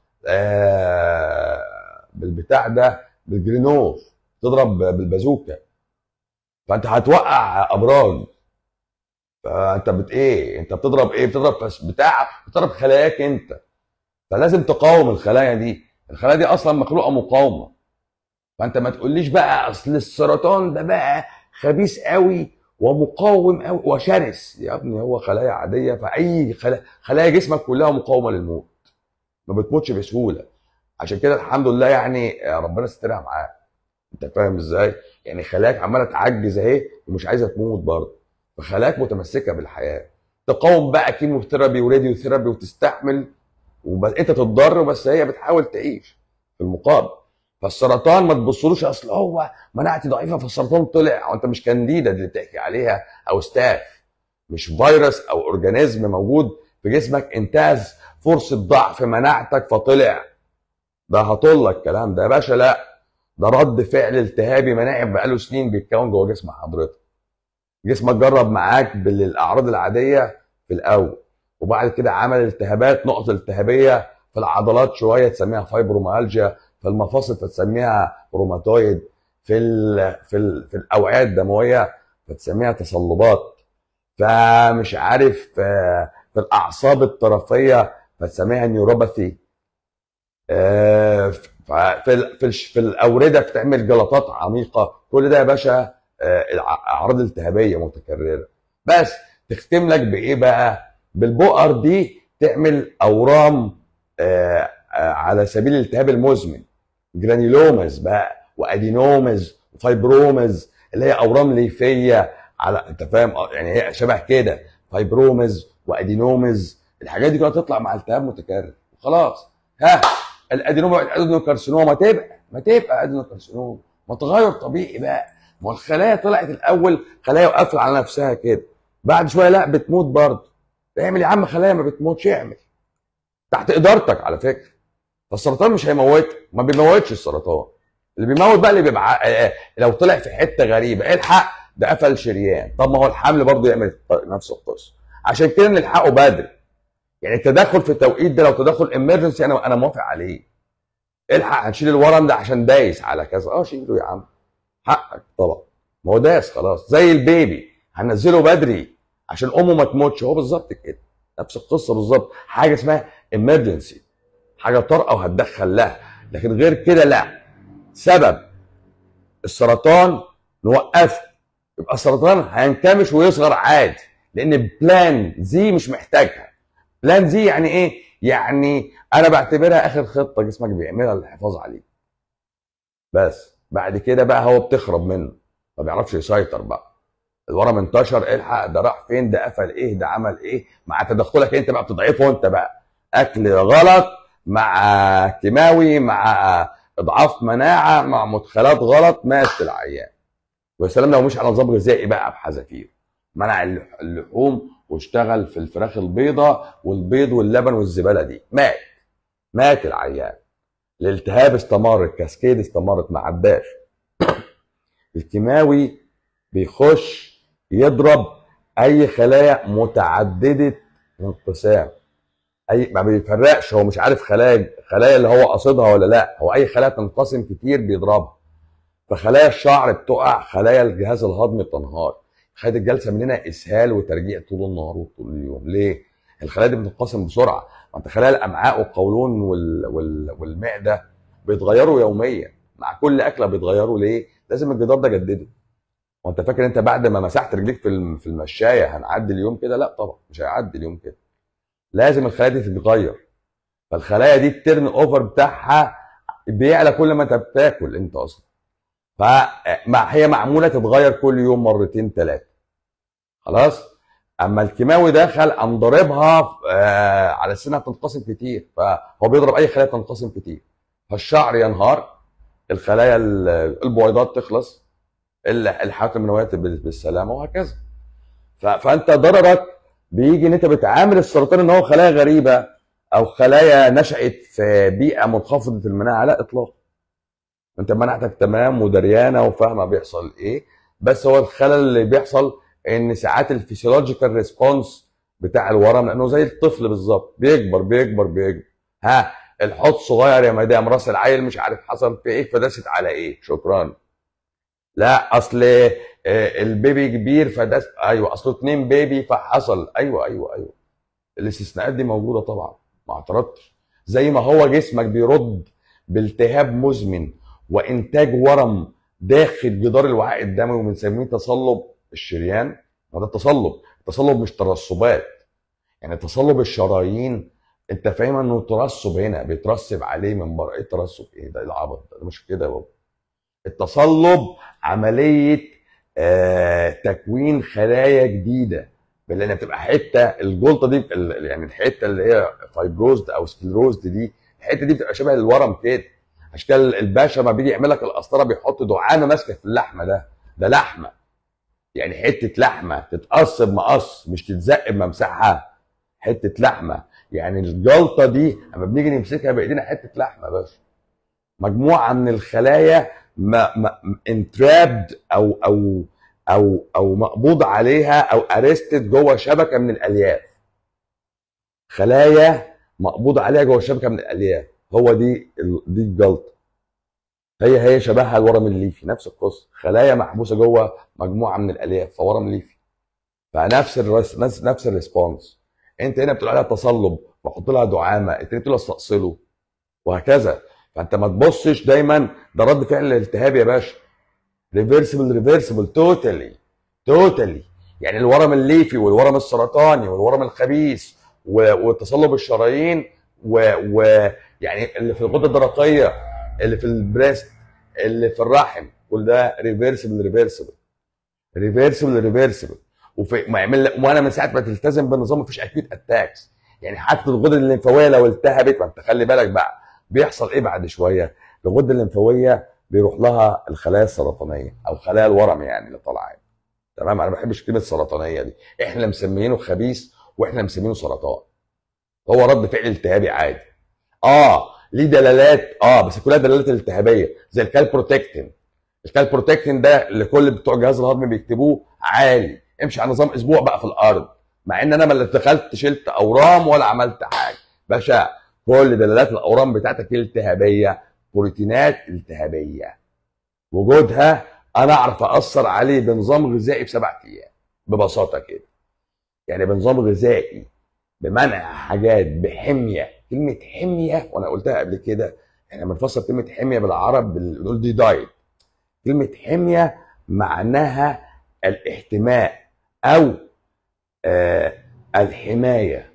بالبتاع ده بالجرينوف تضرب بالبازوكا فانت هتوقع ابراج فانت بت ايه انت بتضرب ايه بتضرب بتاع بتضرب خلاياك انت فلازم تقاوم الخلايا دي الخلايا دي اصلا مخلوقه مقاومه فانت ما تقوليش بقى اصل السرطان ده بقى خبيث قوي ومقاوم قوي وشرس يا ابني هو خلايا عاديه فاي خلايا, خلايا جسمك كلها مقاومه للموت ما بتموتش بسهوله عشان كده الحمد لله يعني ربنا سترها معاك انت فاهم ازاي يعني خلاياك عماله تعجز اهي ومش عايزه تموت برضه فخلاياك متمسكه بالحياه تقاوم بقى كيمو ثيرابي وراديو ثيرابي وتستحمل وبس انت تتضر بس هي بتحاول تعيش في المقابل فالسرطان ما تبصلوش اصل هو مناعتي ضعيفه فالسرطان طلع او انت مش كانديدا اللي بتحكي عليها او ستاف مش فيروس او اورجانيزم موجود في جسمك انتهز فرصه ضعف مناعتك فطلع ده هطل الكلام ده يا باشا لا ده رد فعل التهابي مناعي بقاله سنين بيتكون جوه جسم حضرتك جسمك جرب معاك بالاعراض العاديه في الاول وبعد كده عمل التهابات نقطه التهابيه في العضلات شويه تسميها فايبرومالجيا في المفاصل فتسميها روماتويد في ال في ال في الاوعيه الدمويه فتسميها تصلبات فمش عارف في الاعصاب الطرفيه فتسميها نيوروباثي في في في الاورده بتعمل جلطات عميقه كل ده يا باشا اعراض التهابيه متكرره بس تختم لك بايه بقى بالبؤر دي تعمل اورام على سبيل الالتهاب المزمن جرانيلومز بقى وادينومز وفايبرومز اللي هي اورام ليفيه على انت فاهم يعني هي شبه كده فايبرومز وادينومز الحاجات دي كلها تطلع مع التهاب متكرر خلاص ها الادينوما الادينوكارسينوما ما تبقى ما تبقى ادينوكارسينوما ما تغير طبيعي بقى ما الخلايا طلعت الاول خلايا وقافله على نفسها كده بعد شويه لا بتموت برضه اعمل يا عم خلايا ما بتموتش اعمل تحت ادارتك على فكره فالسرطان مش هيموتك ما بيموتش السرطان اللي بيموت بقى اللي بيبقى لو طلع في حته غريبه الحق ده قفل شريان طب ما هو الحمل برضه يعمل نفس القصه عشان كده نلحقه بدري يعني التدخل في التوقيت ده لو تدخل امرجنسي انا انا موافق عليه الحق هنشيل الورم ده عشان دايس على كذا اه شيله يا عم حقك طبعا ما هو داس خلاص زي البيبي هنزله بدري عشان امه ما تموتش هو بالظبط كده نفس القصه بالظبط حاجه اسمها امرجنسي حاجه طارئه وهتدخل لها لكن غير كده لا سبب السرطان نوقفه يبقى السرطان هينكمش ويصغر عادي لان بلان زي مش محتاجها بلان زي يعني ايه يعني انا بعتبرها اخر خطه جسمك بيعملها للحفاظ عليه بس بعد كده بقى هو بتخرب منه ما بيعرفش يسيطر بقى الورم انتشر الحق ده راح فين ده قفل ايه ده عمل ايه مع تدخلك انت بقى بتضعفه انت بقى اكل غلط مع كيماوي مع اضعاف مناعه مع مدخلات غلط مات العيان ويا سلام لو مش على نظام غذائي بقى بحذافير منع اللحوم واشتغل في الفراخ البيضاء والبيض واللبن والزباله دي مات مات العيان الالتهاب استمر الكاسكيد استمرت ما عداش الكيماوي بيخش يضرب اي خلايا متعدده الانقسام اي ما بيفرقش هو مش عارف خلايا خلايا اللي هو قصدها ولا لا هو اي خلايا تنقسم كتير بيضربها فخلايا الشعر بتقع خلايا الجهاز الهضمي بتنهار خد الجلسه مننا اسهال وترجيع طول النهار وطول اليوم ليه الخلايا دي بتنقسم بسرعه ما انت خلايا الامعاء والقولون وال... وال... والمعده بيتغيروا يوميا مع كل اكله بيتغيروا ليه لازم الجدار ده جدده وانت فاكر انت بعد ما مسحت رجليك في في المشايه هنعدي اليوم كده لا طبعا مش هيعدي اليوم كده لازم الخلايا دي تتغير فالخلايا دي الترن اوفر بتاعها بيعلى كل ما انت بتاكل انت اصلا فهي معموله تتغير كل يوم مرتين ثلاثه خلاص اما الكيماوي دخل قام ضاربها آه على انها تنقسم كتير فهو بيضرب اي خلايا تنقسم كتير فالشعر ينهار الخلايا البويضات تخلص الحيوانات المنويه بالسلامه وهكذا فانت ضررك بيجي ان انت بتعامل السرطان ان هو خلايا غريبه او خلايا نشات في بيئه منخفضه المناعه لا اطلاقا انت مناعتك تمام ودريانه وفاهمه بيحصل ايه بس هو الخلل اللي بيحصل ان ساعات الفسيولوجيكال ريسبونس بتاع الورم لانه زي الطفل بالظبط بيكبر بيكبر بيكبر ها الحوض صغير يا مدام راس العيل مش عارف حصل في ايه فدست على ايه شكرا لا اصل البيبي كبير فدست ايوه اصله اتنين بيبي فحصل ايوه ايوه ايوه الاستثناءات دي موجوده طبعا ما اعترضتش زي ما هو جسمك بيرد بالتهاب مزمن وانتاج ورم داخل جدار الوعاء الدموي وبنسميه تصلب الشريان ما ده التصلب التصلب مش ترسبات يعني تصلب الشرايين انت فاهم انه ترسب هنا بيترسب عليه من بره ايه الترسب ايه ده العبط ده مش كده يا بابا التصلب عمليه آه تكوين خلايا جديده لان بتبقى حته الجلطه دي يعني الحته اللي هي فايبروزد او سكلروزد دي الحته دي بتبقى شبه الورم كده عشان كده الباشا ما بيجي يعمل لك القسطره بيحط دعامه ماسكه في اللحمه ده ده لحمه يعني حته لحمه تتقص بمقص مش تتزق بممسحها حته لحمه يعني الجلطه دي اما بنيجي نمسكها بايدينا حته لحمه بس مجموعه من الخلايا ما ما انترابد او او او او مقبوض عليها او ارستد جوه شبكه من الالياف خلايا مقبوض عليها جوه شبكه من الالياف هو دي دي الجلطه هي هي شبهها الورم الليفي نفس القصه خلايا محبوسه جوه مجموعه من الالياف فورم ليفي فنفس الرس... نفس نفس الريسبونس انت هنا بتقول عليها تصلب بحط لها دعامه التاني بتقول استأصله وهكذا فانت ما تبصش دايما ده رد فعل الالتهاب يا باشا ريفرسبل ريفرسبل توتالي توتالي يعني الورم الليفي والورم السرطاني والورم الخبيث وتصلب الشرايين ويعني اللي في الغده الدرقيه اللي في البريست اللي في الرحم كل ده ريفرسبل ريفرسبل ريفرسبل ريفرسبل وفي ما يعمل وانا من ساعه ما تلتزم بالنظام مفيش اكيوت اتاكس يعني حتى الغدد الليمفاويه لو التهبت ما انت خلي بالك بقى بيحصل ايه بعد شويه الغده الليمفاويه بيروح لها الخلايا السرطانيه او خلايا الورم يعني اللي طالعه تمام انا ما بحبش كلمه السرطانيه دي احنا اللي مسمينه خبيث واحنا اللي مسمينه سرطان هو رد فعل التهابي عادي اه ليه دلالات اه بس كلها دلالات التهابيه زي الكالبروتكتين الكالبروتكتين ده اللي كل بتوع الجهاز الهضمي بيكتبوه عالي امشي على نظام اسبوع بقى في الارض مع ان انا ما دخلت شلت اورام ولا عملت حاجه باشا كل دلالات الاورام بتاعتك التهابيه بروتينات التهابيه وجودها انا اعرف اثر عليه بنظام غذائي في سبع ايام ببساطه كده يعني بنظام غذائي بمنع حاجات بحميه كلمه حميه وانا قلتها قبل كده احنا بنفسر كلمه حميه بالعرب بنقول دي دايت كلمه حميه معناها الاحتماء او آه الحمايه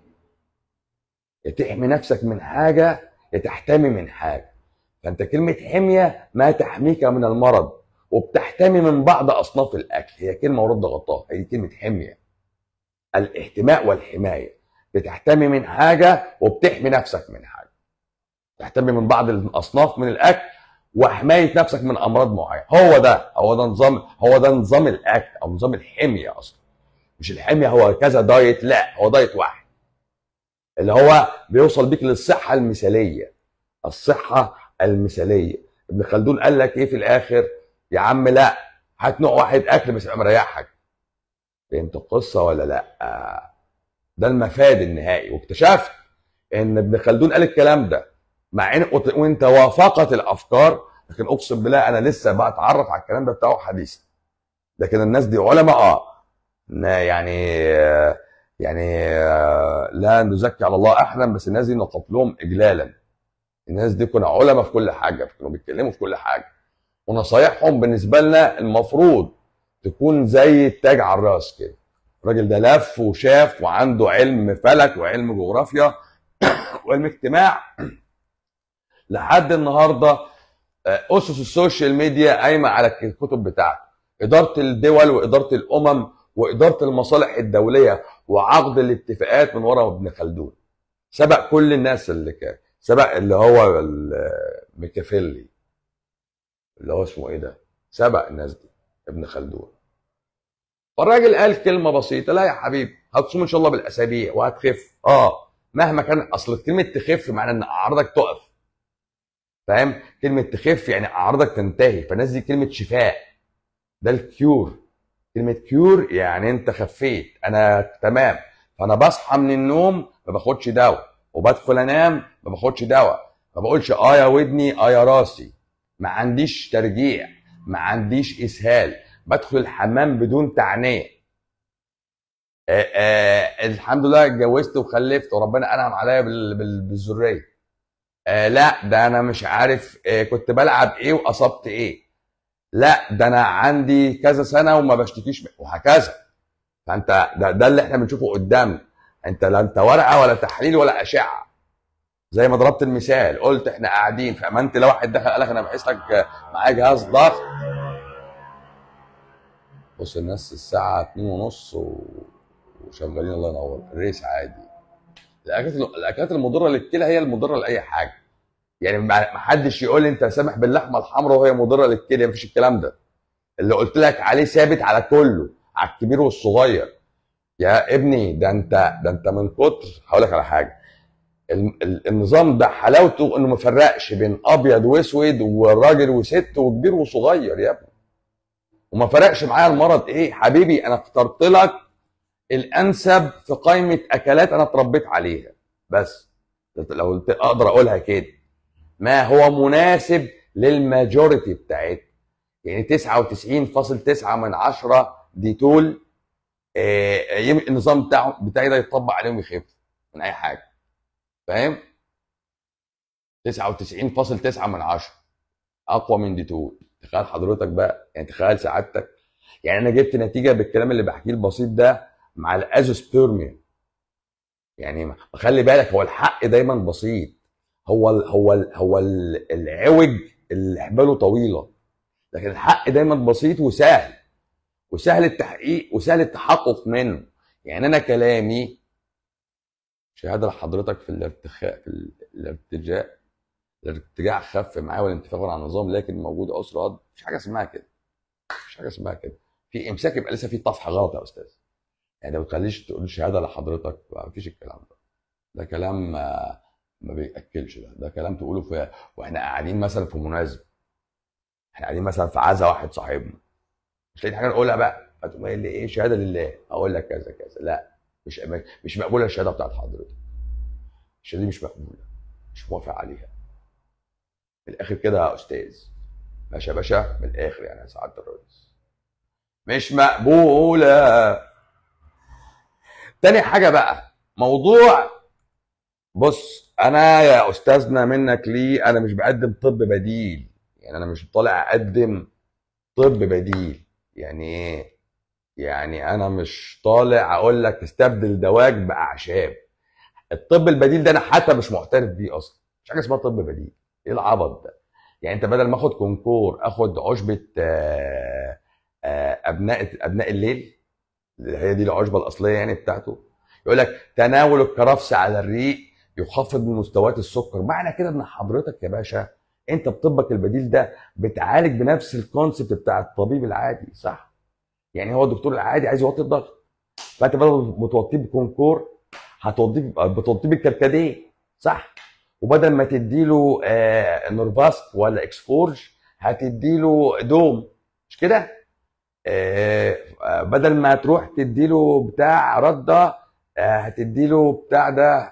يا تحمي نفسك من حاجه يا تحتمي من حاجه فانت كلمه حميه ما تحميك من المرض وبتحتمي من بعض اصناف الاكل هي كلمه ورد غطاها هي كلمه حميه الاحتماء والحمايه بتحتمي من حاجه وبتحمي نفسك من حاجه تحتمي من بعض الاصناف من الاكل وحمايه نفسك من امراض معينه هو ده هو ده نظام هو ده نظام الاكل او نظام الحميه اصلا مش الحميه هو كذا دايت لا هو دايت واحد اللي هو بيوصل بيك للصحه المثاليه الصحه المثاليه ابن خلدون قال لك ايه في الاخر يا عم لا هات نوع واحد اكل بس يبقى مريحك فهمت القصه ولا لا ده المفاد النهائي واكتشفت ان ابن خلدون قال الكلام ده مع ان وانت وافقت الافكار لكن اقسم بالله انا لسه بتعرف على الكلام ده بتاعه حديثا لكن الناس دي علماء اه يعني يعني لا نزكي على الله احدا بس الناس دي نقف لهم اجلالا الناس دي كانوا علماء في كل حاجه كانوا بيتكلموا في كل حاجه ونصايحهم بالنسبه لنا المفروض تكون زي التاج على الراس كده الراجل ده لف وشاف وعنده علم فلك وعلم جغرافيا وعلم اجتماع لحد النهارده اسس السوشيال ميديا قايمه على الكتب بتاعته اداره الدول واداره الامم واداره المصالح الدوليه وعقد الاتفاقات من ورا ابن خلدون سبق كل الناس اللي كان سبق اللي هو ميكافيلي اللي هو اسمه ايه ده سبق الناس دي ابن خلدون فالراجل قال كلمه بسيطه لا يا حبيبي هتصوم ان شاء الله بالاسابيع وهتخف اه مهما كان اصل كلمه تخف معنى ان اعراضك تقف فاهم كلمه تخف يعني اعراضك تنتهي فالناس دي كلمه شفاء ده الكيور كلمه كيور يعني انت خفيت انا تمام فانا بصحى من النوم ما باخدش دواء وبدخل انام ما باخدش دواء ما بقولش اه يا ودني اه يا راسي ما عنديش ترجيع ما عنديش اسهال بدخل الحمام بدون تعنيه آآ آآ الحمد لله اتجوزت وخلفت وربنا انعم عليا بالذريه لا ده انا مش عارف كنت بلعب ايه واصبت ايه لا ده انا عندي كذا سنه وما بشتكيش وهكذا فانت ده, ده اللي احنا بنشوفه قدامنا انت لا انت ورقه ولا تحليل ولا اشعه زي ما ضربت المثال قلت احنا قاعدين فامنت لو واحد دخل قال لك انا بحس لك معايا جهاز ضغط بص الناس الساعه 2 ونص و... وشغالين الله ينور الريس عادي الاكلات الاكلات المضره للكلى هي المضره لاي حاجه يعني ما حدش يقول لي انت سامح باللحمه الحمراء وهي مضره للكلى مفيش الكلام ده اللي قلت لك عليه ثابت على كله على الكبير والصغير يا ابني ده انت ده انت من كتر هقول لك على حاجه النظام ده حلاوته انه ما فرقش بين ابيض واسود وراجل وست وكبير وصغير يا ابني وما فرقش معايا المرض ايه حبيبي انا اخترت لك الانسب في قائمه اكلات انا اتربيت عليها بس لو اقدر اقولها كده ما هو مناسب للماجوريتي بتاعتنا يعني 99.9 من عشرة ديتول آه النظام بتاعه بتاعي ده يطبق عليهم يخف من اي حاجه فاهم 99.9 من عشرة اقوى من ديتول تخيل حضرتك بقى يعني تخيل سعادتك يعني انا جبت نتيجه بالكلام اللي بحكيه البسيط ده مع الازوسبيرميا يعني خلي بالك هو الحق دايما بسيط هو ال هو ال هو ال العوج اللي حباله طويله لكن الحق دايما بسيط وسهل وسهل التحقيق وسهل التحقق منه يعني انا كلامي شهاده لحضرتك في الارتخاء في الارتجاء الارتجاع خف معايا والانتفاخ عن النظام لكن موجود اسرى مفيش حاجه اسمها كده مفيش حاجه اسمها كده في امساك يبقى لسه في طفح غلط يا استاذ يعني ما تخليش تقول شهاده لحضرتك مفيش الكلام ده ده كلام ما بياكلش ده ده كلام تقوله في واحنا قاعدين مثلا في مناسبه احنا قاعدين مثلا في عزا واحد صاحبنا مش لاقي حاجه نقولها بقى فتقوم قايل لي ايه شهاده لله اقول لك كذا كذا لا مش مش مقبوله الشهاده بتاعت حضرتك الشهاده دي مش مقبوله مش موافق عليها من الاخر كده يا استاذ ماشي يا باشا من الاخر يعني يا سعاده الرئيس مش مقبوله تاني حاجه بقى موضوع بص انا يا استاذنا منك ليه انا مش بقدم طب بديل يعني انا مش طالع اقدم طب بديل يعني ايه يعني انا مش طالع اقول لك استبدل دواك باعشاب الطب البديل ده انا حتى مش معترف بيه اصلا مش حاجه اسمها طب بديل ايه العبط ده يعني انت بدل ما اخد كونكور اخد عشبه آآ آآ ابناء ابناء الليل اللي هي دي العشبه الاصليه يعني بتاعته يقول لك تناول الكرفس على الريق يخفض من مستويات السكر معنى كده ان حضرتك يا باشا انت بطبك البديل ده بتعالج بنفس الكونسبت بتاع الطبيب العادي صح يعني هو الدكتور العادي عايز يوطي الضغط فانت بدل ما توطيه بكونكور هتوطيه بتوطيه بالكركديه صح وبدل ما تديله آه نورفاسك ولا اكسفورج هتديله دوم مش كده آه آه، بدل ما تروح تديله بتاع رده آه هتديله بتاع ده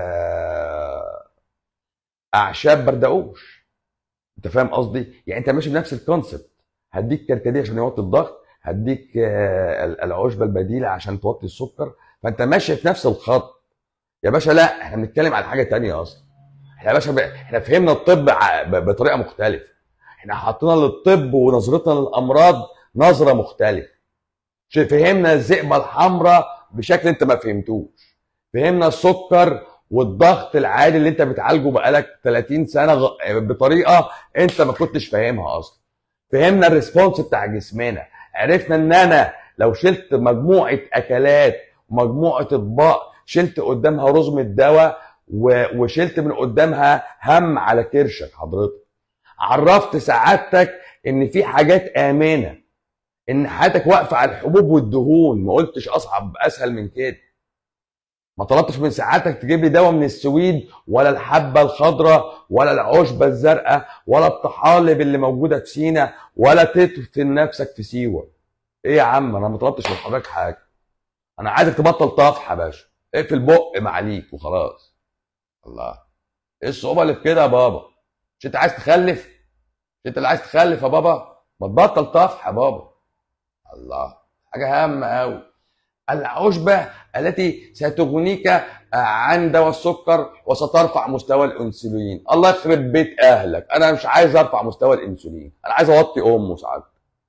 آه اعشاب بردقوش انت فاهم قصدي يعني انت ماشي بنفس الكونسبت هديك كركديه عشان يوطي الضغط هديك آه، العشبه البديله عشان توطي السكر فانت ماشي في نفس الخط يا باشا لا احنا بنتكلم على حاجه تانية اصلا احنا يا باشا ب... احنا فهمنا الطب ع- ب- بطريقه مختلفه احنا حطينا للطب ونظرتنا للامراض نظره مختلفه ش- فهمنا الذئبه الحمراء بشكل انت ما فهمتوش فهمنا السكر والضغط العالي اللي انت بتعالجه بقالك 30 سنه غ- بطريقه انت ما كنتش فاهمها اصلا فهمنا الريسبونس بتاع جسمنا عرفنا ان انا لو شلت مجموعه اكلات ومجموعه اطباق شلت قدامها رزمه دواء و- وشلت من قدامها هم على كرشك حضرتك عرفت سعادتك ان في حاجات امنه ان حياتك واقفه على الحبوب والدهون ما قلتش اصعب اسهل من كده ما طلبتش من سعادتك تجيب لي دواء من السويد ولا الحبه الخضراء ولا العشبه الزرقاء ولا الطحالب اللي موجوده في سينا ولا تدفن نفسك في سيوه ايه يا عم انا ما طلبتش من حضرتك حاجه انا عايزك تبطل طفح يا باشا اقفل بق معاليك وخلاص الله ايه الصعوبه اللي في كده يا بابا مش انت عايز تخلف مش انت اللي عايز تخلف يا بابا ما تبطل طفح يا بابا الله حاجه هامه قوي العشبه التي ستغنيك عن دواء السكر وسترفع مستوى الانسولين الله يخرب بيت اهلك انا مش عايز ارفع مستوى الانسولين انا عايز اوطي امه ساعات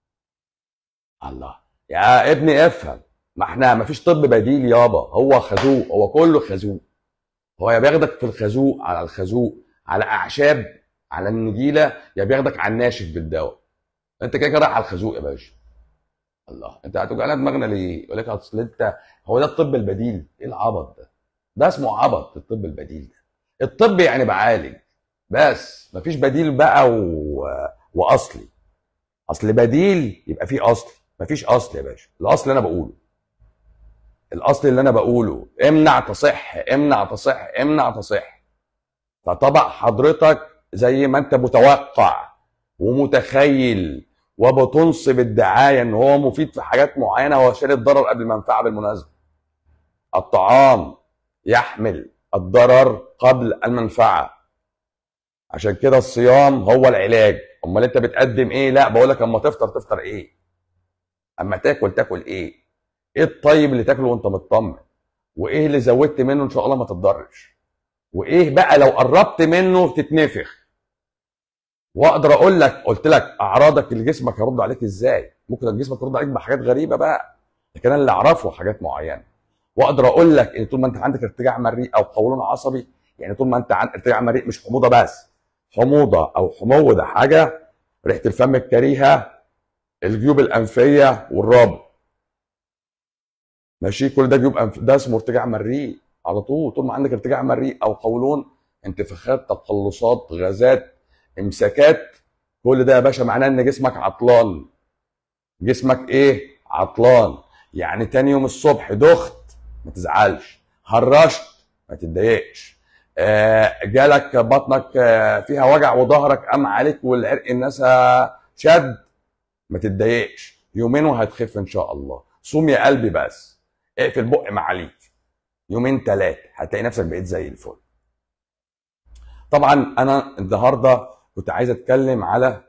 الله يا ابني افهم ما احنا ما فيش طب بديل يابا هو خازوق هو كله خازوق هو يا بياخدك في الخازوق على الخازوق على اعشاب على النجيله يا بياخدك على الناشف بالدواء انت كده كده رايح على الخازوق يا باشا الله انت هتوجعنا دماغنا ليه؟ يقول لك اصل انت هو ده الطب البديل ايه العبط ده؟ ده اسمه عبط الطب البديل ده الطب يعني بعالج بس مفيش بديل بقى و... واصلي اصل بديل يبقى فيه اصلي مفيش اصل يا باشا الاصل اللي انا بقوله الاصل اللي انا بقوله امنع تصح امنع تصح امنع تصح فطبع حضرتك زي ما انت متوقع ومتخيل وبتنصب الدعايه ان هو مفيد في حاجات معينه هو شايل الضرر قبل المنفعه بالمناسبه الطعام يحمل الضرر قبل المنفعه عشان كده الصيام هو العلاج امال انت بتقدم ايه لا بقول لك اما تفطر تفطر ايه اما تاكل تاكل ايه ايه الطيب اللي تاكله وانت مطمن وايه اللي زودت منه ان شاء الله ما تتضرش وايه بقى لو قربت منه تتنفخ واقدر اقول لك قلت لك اعراضك اللي جسمك هيرد عليك ازاي ممكن جسمك يرد عليك بحاجات غريبه بقى لكن انا اللي اعرفه حاجات معينه واقدر اقول لك ان طول ما انت عندك ارتجاع مريء او قولون عصبي يعني طول ما انت عندك ارتجاع مريء مش حموضه بس حموضه او حمو ده حاجه ريحه الفم الكريهه الجيوب الانفيه والربو ماشي كل ده جيوب أنف... ده اسمه ارتجاع مريء على طول طول ما عندك ارتجاع مريء او قولون انتفاخات تقلصات غازات امساكات كل ده يا باشا معناه ان جسمك عطلان جسمك ايه عطلان يعني تاني يوم الصبح دخت ما تزعلش هرشت ما تتضايقش آه جالك بطنك آه فيها وجع وظهرك قام عليك والعرق الناس شد ما تتضايقش يومين وهتخف ان شاء الله صوم يا قلبي بس اقفل بق معاليك يومين ثلاثه هتلاقي نفسك بقيت زي الفل طبعا انا النهارده كنت عايز اتكلم على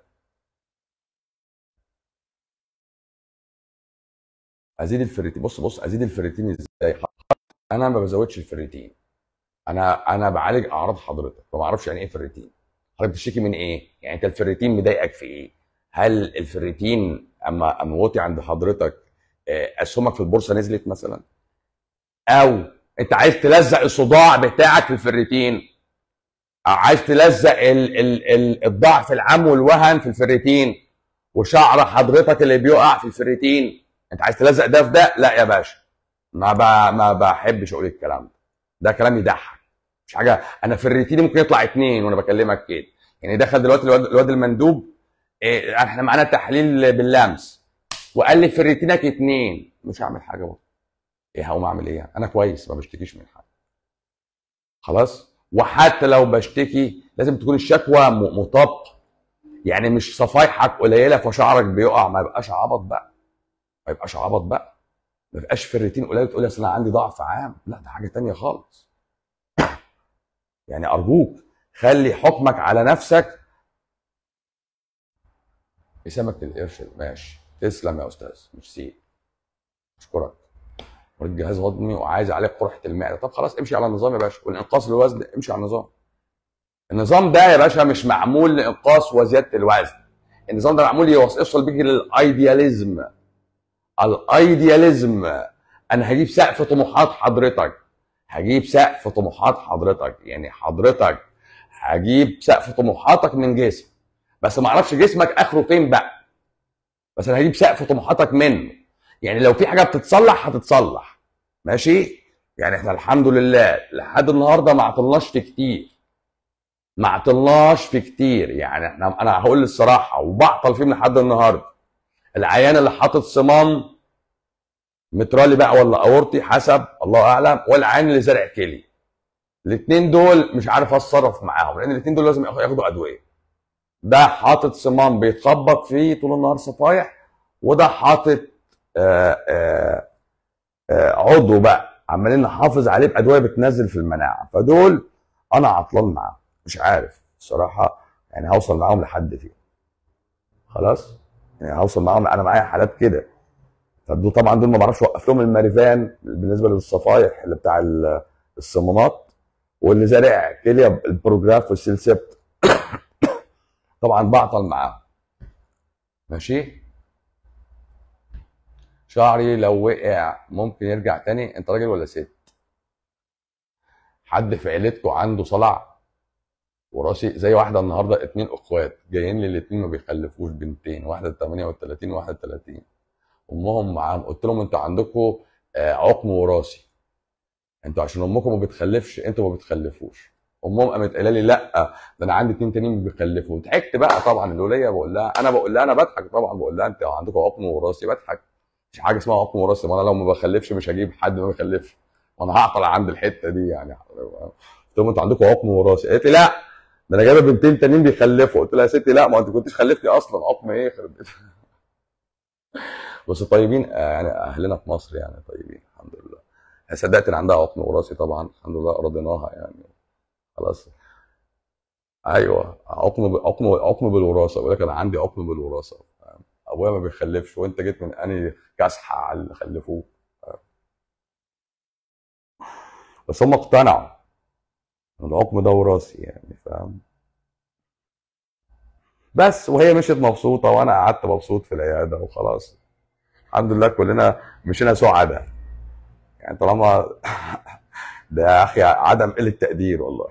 ازيد الفريتين بص بص ازيد الفريتين ازاي انا ما بزودش الفريتين انا انا بعالج اعراض حضرتك فما اعرفش يعني ايه فريتين حضرتك بتشتكي من ايه يعني انت الفريتين مضايقك في ايه هل الفريتين اما اما وطي عند حضرتك اسهمك في البورصه نزلت مثلا او انت عايز تلزق الصداع بتاعك في الفريتين او عايز تلزق ال ال ال الضعف العام والوهن في الفريتين وشعر حضرتك اللي بيقع في الفريتين انت عايز تلزق ده في ده لا يا باشا ما ب... ما بحبش اقول الكلام ده ده كلام يضحك مش حاجه انا فريتيني ممكن يطلع اتنين وانا بكلمك كده يعني دخل دلوقتي الواد, الواد المندوب إيه احنا معانا تحليل باللمس وقال لي فريتينك اتنين مش هعمل حاجه برضه ايه هقوم اعمل ايه يعني؟ انا كويس ما بشتكيش من حاجه خلاص وحتى لو بشتكي لازم تكون الشكوى م- مطابقه يعني مش صفايحك قليله فشعرك بيقع ما يبقاش عبط بقى ما يبقاش عبط بقى ما يبقاش فريتين قليل تقول لي اصل انا عندي ضعف عام لا ده حاجه تانية خالص يعني ارجوك خلي حكمك على نفسك سمك القرش ماشي تسلم يا استاذ ميرسي اشكرك مريض جهاز هضمي وعايز عليك قرحه المعده طب خلاص امشي على النظام يا باشا والانقاص الوزن امشي على النظام النظام ده يا باشا مش معمول لانقاص وزياده الوزن النظام ده معمول يوص- يوصل بيك للايدياليزم الايدياليزم انا هجيب سقف طموحات حضرتك هجيب سقف طموحات حضرتك يعني حضرتك هجيب سقف طموحاتك من جسم بس ما اعرفش جسمك اخره فين بقى بس انا هجيب سقف طموحاتك منه يعني لو في حاجه بتتصلح هتتصلح ماشي يعني احنا الحمد لله لحد النهارده ما عطلناش في كتير ما عطلناش في كتير يعني احنا انا هقول الصراحه وبعطل فيه من لحد النهارده العيان اللي حاطط صمام مترالي بقى ولا اورطي حسب الله اعلم والعيان اللي زرع كلي الاثنين دول مش عارف اتصرف معاهم لان الاثنين دول لازم ياخدوا ادويه ده حاطط صمام بيتخبط فيه طول النهار صفايح وده حاطط آه آه آه عضو بقى عمالين نحافظ عليه بادويه بتنزل في المناعه فدول انا عطلان معاهم مش عارف الصراحه يعني هوصل معاهم لحد فين خلاص يعني هوصل معاهم انا معايا حالات كده فدول طبعا دول ما بعرفش اوقف لهم الماريفان بالنسبه للصفايح اللي بتاع ال- الصمامات واللي زارع كليه البروجراف والسيلسبت طبعا بعطل معاهم ماشي شعري لو وقع ممكن يرجع تاني انت راجل ولا ست حد في عيلتكم عنده صلع وراسي زي واحده النهارده اتنين اخوات جايين لي الاتنين ما بيخلفوش بنتين واحده 38 وواحده 30 امهم معاهم قلت لهم انتوا عندكم آه، عقم وراثي انتوا عشان امكم ما بتخلفش انتوا ما بتخلفوش امهم قامت قايله لي لا ده انا عندي اتنين تانيين بيخلفوا ضحكت بقى طبعا الوليه بقول لها انا بقول لها انا بضحك طبعا بقول لها انت عندكم عقم وراثي بضحك مش حاجه اسمها عقم وراثي ما انا لو ما بخلفش مش هجيب حد ما بيخلفش وانا هعطل عند الحته دي يعني قلت لهم انتوا عندكم عقم وراثي قالت لي لا ده انا جايبه بنتين تانيين بيخلفوا قلت لها يا ستي لا ما انت كنتش خلفتي اصلا عقم ايه يخرب بيتك. بس طيبين آه، يعني اهلنا في مصر يعني طيبين الحمد لله صدقت ان عندها عقم وراثي طبعا الحمد لله رضيناها يعني خلاص ايوه عقم عقم عقم بالوراثه بقول لك انا عندي عقم بالوراثه ابويا ما بيخلفش وانت جيت من انهي كاسحه على اللي خلفوه بس هم اقتنعوا إن العقم ده وراثي يعني فاهم بس وهي مشيت مبسوطه وانا قعدت مبسوط في العياده وخلاص الحمد لله كلنا مشينا سعداء يعني طالما ده يا اخي عدم قله تقدير والله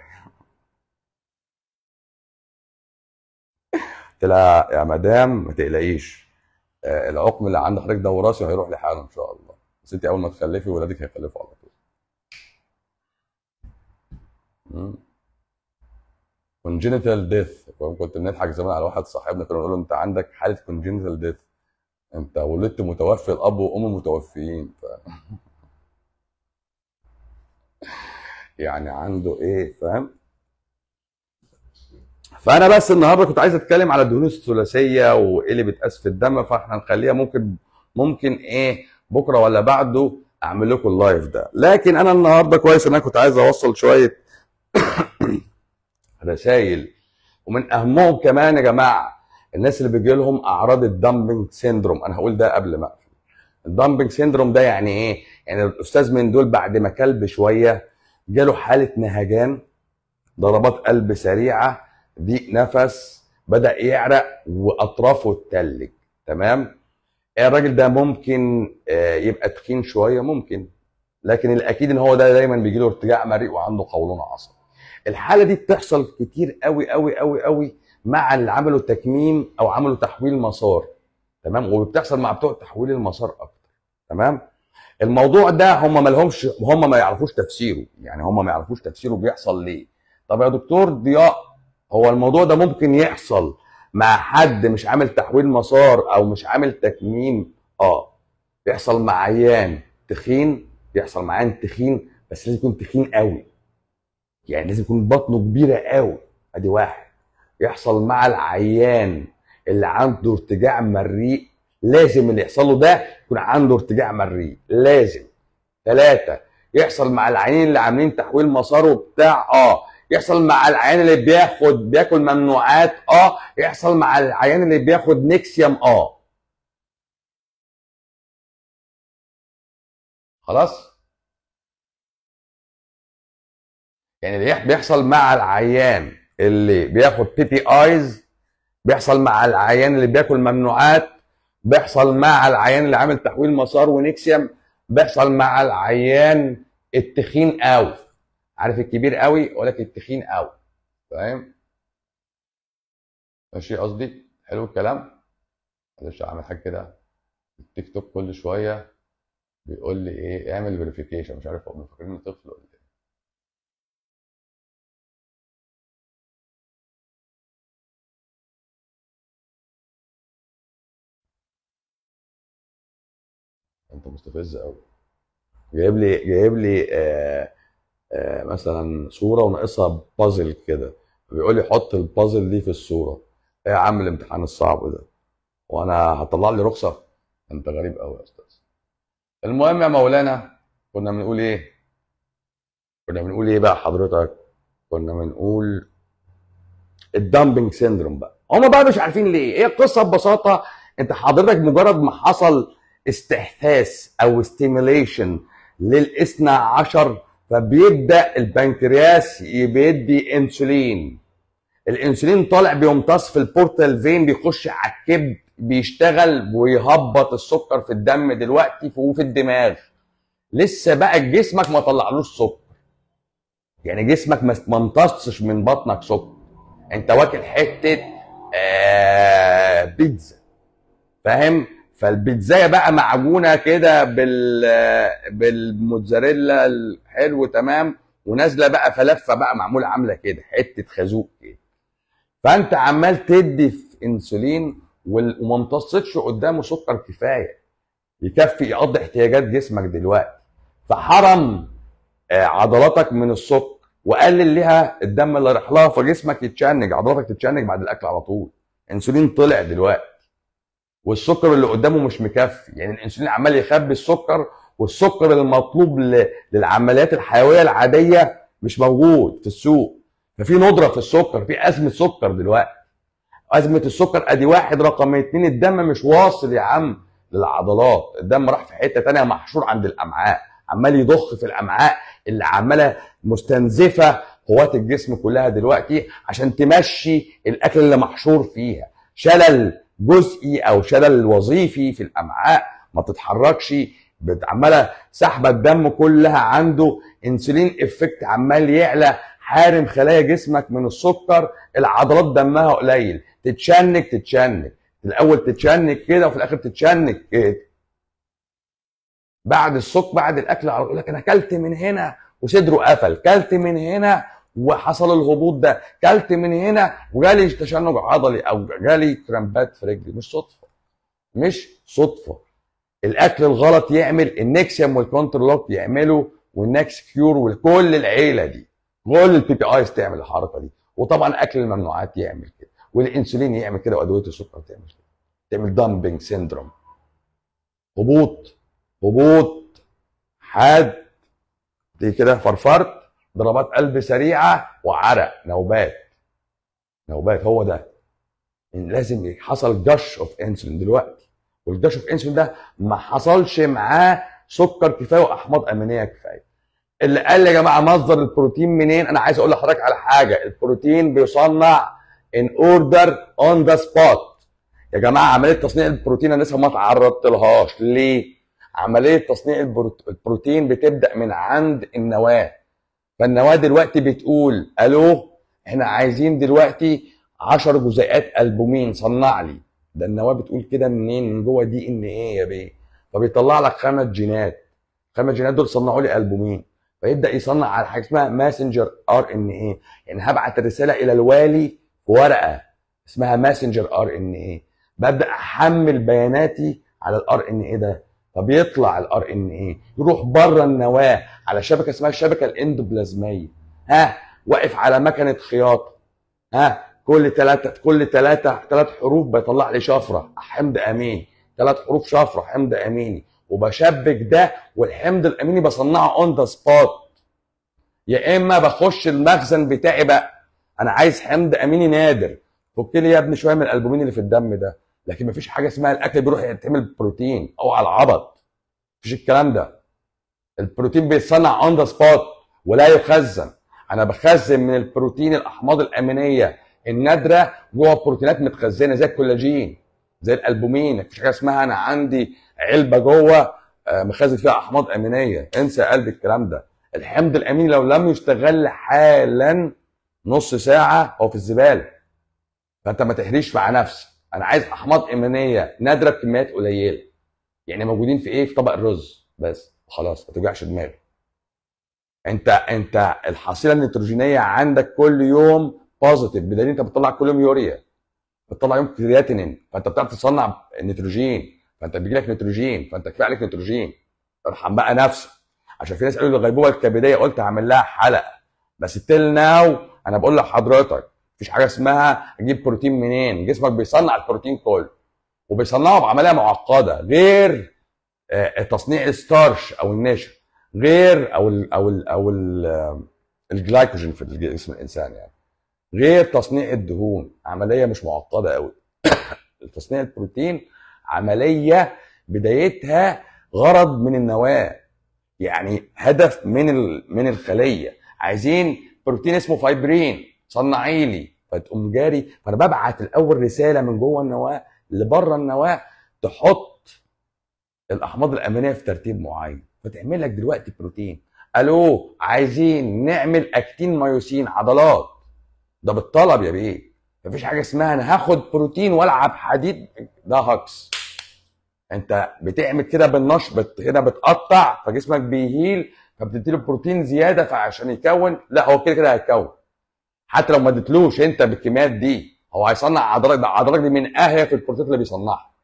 قلت لها يا مدام ما تقلقيش آه، العقم اللي عند حضرتك ده وراثي وهيروح لحاله ان شاء الله بس انت اول ما تخلفي ولادك هيخلفوا على طول مم. congenital death كنت بنضحك زمان على واحد صاحبنا كنا نقول له انت عندك حاله congenital death انت ولدت متوفي الاب وام متوفيين ف... يعني عنده ايه فاهم فانا بس النهارده كنت عايز اتكلم على الدهون الثلاثيه وايه اللي بتقاس في الدم فاحنا نخليها ممكن ممكن ايه بكره ولا بعده اعمل لكم اللايف ده لكن انا النهارده كويس ان انا كنت عايز اوصل شويه رسائل ومن اهمهم كمان يا جماعه الناس اللي بيجي لهم اعراض الدامبنج سيندروم انا هقول ده قبل ما اقفل الدامبنج سيندروم ده يعني ايه يعني الاستاذ من دول بعد ما كلب شويه جاله حاله نهجان ضربات قلب سريعه ضيق نفس بدا يعرق واطرافه تتلج تمام الراجل ده ممكن آه، يبقى تخين شويه ممكن لكن الاكيد ان هو ده دايما بيجي له ارتجاع مريء وعنده قولون عصبي الحاله دي بتحصل كتير قوي قوي قوي قوي مع اللي عملوا تكميم او عملوا تحويل مسار تمام وبتحصل مع بتوع تحويل المسار اكتر تمام الموضوع ده هم ما لهمش هم ما يعرفوش تفسيره يعني هم ما يعرفوش تفسيره بيحصل ليه طب يا دكتور ضياء هو الموضوع ده ممكن يحصل مع حد مش عامل تحويل مسار او مش عامل تكميم اه يحصل مع عيان تخين يحصل مع عيان تخين بس لازم يكون تخين قوي يعني لازم يكون بطنه كبيره قوي ادي واحد يحصل مع العيان اللي عنده ارتجاع مريء لازم اللي يحصل له ده يكون عنده ارتجاع مريء لازم ثلاثة يحصل مع العيانين اللي عاملين تحويل مسار وبتاع اه يحصل مع العيان اللي بياخد بياكل ممنوعات اه يحصل مع العيان اللي بياخد نيكسيوم اه خلاص يعني اللي يح- بيحصل مع العيان اللي بياخد بي بي ايز بيحصل مع العيان اللي بياكل ممنوعات بيحصل مع العيان اللي عامل تحويل مسار ونيكسيوم بيحصل مع العيان التخين قوي عارف الكبير قوي اقول لك التخين قوي فاهم ماشي قصدي حلو الكلام معلش اعمل حاجه كده التيك توك كل شويه بيقول لي ايه اعمل فيريفيكيشن مش عارف هو فاكرني طفل ولا ايه انت مستفز قوي جايب لي جايب لي آه آه مثلا صوره وناقصها بازل كده بيقول لي حط البازل دي في الصوره ايه يا عم الامتحان الصعب ده وانا هطلع لي رخصه انت غريب قوي يا استاذ المهم يا مولانا كنا بنقول ايه كنا بنقول ايه بقى حضرتك كنا بنقول الدامبنج سيندروم بقى هم بقى مش عارفين ليه ايه القصه ببساطه انت حضرتك مجرد ما حصل استحداث او ستيميليشن للاثنى عشر فبيبدا البنكرياس بيدي انسولين الانسولين طالع بيمتص في البورتال فين بيخش على الكبد بيشتغل ويهبط السكر في الدم دلوقتي في- وفي الدماغ لسه بقى جسمك ما طلعلوش سكر يعني جسمك ما ما امتصش من بطنك سكر انت واكل حته آه بيتزا فاهم فالبيتزايه بقى معجونه كده بال بالموتزاريلا الحلو تمام ونازله بقى فلفه بقى معموله عامله كده حته خازوق كده فانت عمال تدي في انسولين وال- وما امتصتش قدامه سكر كفايه يكفي يقضي احتياجات جسمك دلوقتي فحرم آه، عضلاتك من السكر وقلل لها الدم اللي رايح لها فجسمك يتشنج عضلاتك تتشنج بعد الاكل على طول انسولين طلع دلوقتي والسكر اللي قدامه مش مكفي يعني الانسولين عمال يخبي السكر والسكر المطلوب ل- للعمليات الحيويه العاديه مش موجود في السوق ففي ندره في السكر في ازمه سكر دلوقتي ازمه السكر ادي واحد رقم اتنين الدم مش واصل يا عم للعضلات الدم راح في حته تانية محشور عند الامعاء عمال يضخ في الامعاء اللي عماله مستنزفه قوات الجسم كلها دلوقتي عشان تمشي الاكل اللي محشور فيها شلل جزئي او شلل وظيفي في الامعاء ما تتحركش بت- عماله سحبه الدم كلها عنده انسولين افكت عمال يعلى حارم خلايا جسمك من السكر العضلات دمها قليل تتشنج تتشنج الاول تتشنج كده وفي الاخر تتشنج كده بعد السك بعد الاكل على يقول لك انا اكلت من هنا وصدره قفل كلت من هنا وحصل الهبوط ده كلت من هنا وجالي تشنج عضلي او جالي كرامبات في رجلي مش صدفه مش صدفه الاكل الغلط يعمل النكسيوم والكونترلوك يعملوا والنكس كيور وكل العيله دي كل البي بي ايز تعمل الحركه دي وطبعا اكل الممنوعات يعمل كده والانسولين يعمل كده وادويه السكر تعمل كده تعمل دامبنج سيندروم هبوط هبوط حاد دي كده فرفرت ضربات قلب سريعه وعرق نوبات نوبات هو ده لازم حصل جش اوف انسولين دلوقتي والجش اوف انسولين ده ما حصلش معاه سكر كفايه واحماض امينيه كفايه اللي قال لي يا جماعه مصدر البروتين منين انا عايز اقول لحضرتك على حاجه البروتين بيصنع ان اوردر اون ذا سبوت يا جماعه عمليه تصنيع البروتين انا لسه ما تعرضت لهاش ليه عمليه تصنيع البروت- البروتين بتبدا من عند النواه فالنواه دلوقتي بتقول الو احنا عايزين دلوقتي 10 جزيئات البومين صنع لي ده النواه بتقول كده منين من جوه دي ان ايه يا بيه فبيطلع لك خمس جينات خمس جينات دول صنعوا لي البومين فيبدا يصنع على حاجه اسمها ماسنجر ار ان ايه يعني هبعت الرساله الى الوالي في ورقه اسمها ماسنجر ار ان اي ببدا احمل بياناتي على الار ان اي ده فبيطلع الار ان اي يروح بره النواه على شبكه اسمها الشبكه الاندوبلازميه ها واقف على مكنه خياطه ها كل ثلاثه كل ثلاثه ثلاث حروف بيطلع لي شفره حمض اميني ثلاث حروف شفره حمض اميني وبشبك ده والحمض الاميني بصنعه اون ذا سبوت يا اما بخش المخزن بتاعي بقى انا عايز حمض اميني نادر فك لي يا ابني شويه من الالبومين اللي في الدم ده لكن مفيش حاجه اسمها الاكل بيروح يتعمل بروتين او على العبط مفيش الكلام ده البروتين بيتصنع اون ذا سبوت ولا يخزن انا بخزن من البروتين الاحماض الامينيه النادره جوه بروتينات متخزنه زي الكولاجين زي الالبومين مفيش حاجه اسمها انا عندي علبه جوه آه، مخزن فيها احماض امينيه انسى قلب الكلام ده الحمض الاميني لو لم يستغل حالا نص ساعه هو في الزباله فانت ما تهريش مع نفسك انا عايز احماض امينيه نادره بكميات قليله يعني موجودين في ايه في طبق الرز بس خلاص ما توجعش دماغي انت انت الحصيله النيتروجينيه عندك كل يوم بوزيتيف بدليل انت بتطلع كل يوم يوريا بتطلع يوم كرياتينين فانت بتعرف تصنع نيتروجين فانت بيجي لك نيتروجين فانت كفايه عليك نيتروجين ارحم بقى نفسك عشان في ناس قالوا لي الغيبوبه الكبديه قلت هعمل لها حلقه بس تيل ناو انا بقول لحضرتك مفيش حاجه اسمها اجيب بروتين منين جسمك بيصنع البروتين كله وبيصنعه بعمليه معقده غير آه، تصنيع الستارش او النشا غير او ال او ال او ال آه، الجلايكوجين في جسم الانسان يعني غير تصنيع الدهون عمليه مش معقده قوي تصنيع البروتين عمليه بدايتها غرض من النواه يعني هدف من ال- من الخليه عايزين بروتين اسمه فايبرين صنعي لي فتقوم جاري فانا ببعت الاول رساله من جوه النواه لبره النواه تحط الاحماض الامينيه في ترتيب معين فتعمل لك دلوقتي بروتين الو عايزين نعمل اكتين مايوسين عضلات ده بالطلب يا بيه مفيش حاجه اسمها انا هاخد بروتين والعب حديد ده هكس انت بتعمل كده بالنشر بت... كده بتقطع فجسمك بيهيل فبتديله بروتين زياده فعشان يكون لا هو كده كده هيكون حتى لو ما اديتلوش انت بالكميات دي هو هيصنع عضلات ده عضلات دي من اهيف البروتينات اللي بيصنعها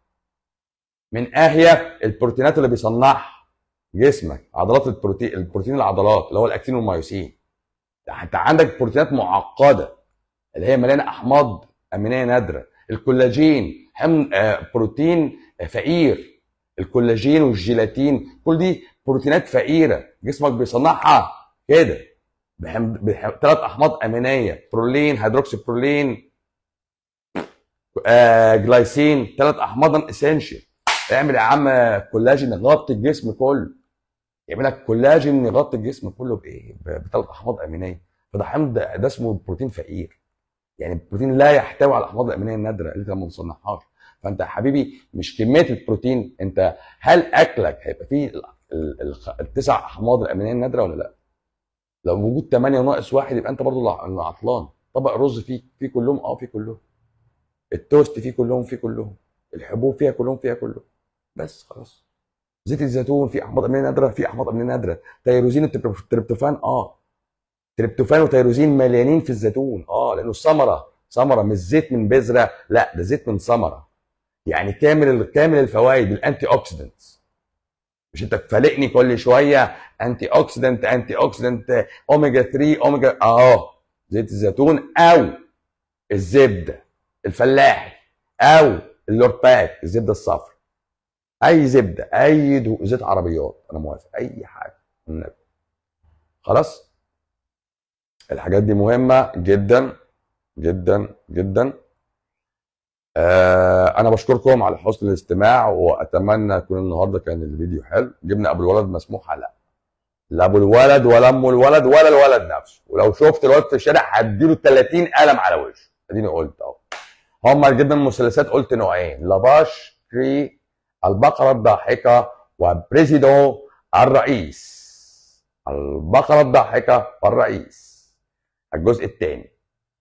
من اهيف البروتينات اللي بيصنعها جسمك عضلات البروتين البروتين العضلات اللي هو الاكتين والمايوسين ده انت عندك بروتينات معقده اللي هي مليانه احماض امينيه نادره الكولاجين حمض آه بروتين آه، فقير الكولاجين والجيلاتين كل دي بروتينات فقيره جسمك بيصنعها كده بحم... بحم... ثلاث احماض امينيه برولين هيدروكسي برولين آه جلايسين ثلاث احماض اسينشال اعمل يا عم كولاجين يغطي الجسم كله يعمل لك كولاجين يغطي الجسم كله بايه؟ ب- بثلاث احماض امينيه فده حمض ده اسمه بروتين فقير يعني البروتين لا يحتوي على الاحماض الامينيه النادره اللي انت ما بتصنعهاش فانت يا حبيبي مش كميه البروتين انت هل اكلك هيبقى فيه ال- ال- الخ- التسع احماض الامينيه النادره ولا لا؟ لو موجود 8 ناقص واحد يبقى انت برضه الع- العطلان طبق الرز فيه فيه كلهم اه فيه كلهم التوست فيه كلهم فيه كلهم الحبوب فيها كلهم فيها كلهم بس خلاص زيت الزيتون فيه احماض امينيه نادره فيه احماض امينيه نادره تيروزين التريب- التريبتوفان اه تريبتوفان وتيروزين مليانين في الزيتون اه لانه ثمره ثمره مش زيت من بذره لا ده زيت من ثمره يعني كامل كامل الفوائد الانتي اوكسيدنتس مش انت تفلقني كل شويه انتي اوكسيدنت انتي اوكسيدنت اوميجا 3 اوميجا اه زيت الزيتون او الزبده الفلاحي او اللورباك الزبده الصفراء اي زبده اي دو- زيت عربيات انا موافق اي حاجه النبي خلاص الحاجات دي مهمه جدا جدا جدا آه انا بشكركم على حسن الاستماع واتمنى يكون النهارده كان الفيديو حلو جبنا ابو الولد مسموح لا لا ابو الولد ولا ام الولد ولا الولد نفسه ولو شفت الولد في الشارع هديله 30 قلم على وشه اديني قلت اهو هم جبنا المثلثات قلت نوعين لافاش كري البقره الضاحكه وبريزيدو الرئيس البقره الضاحكه والرئيس الجزء الثاني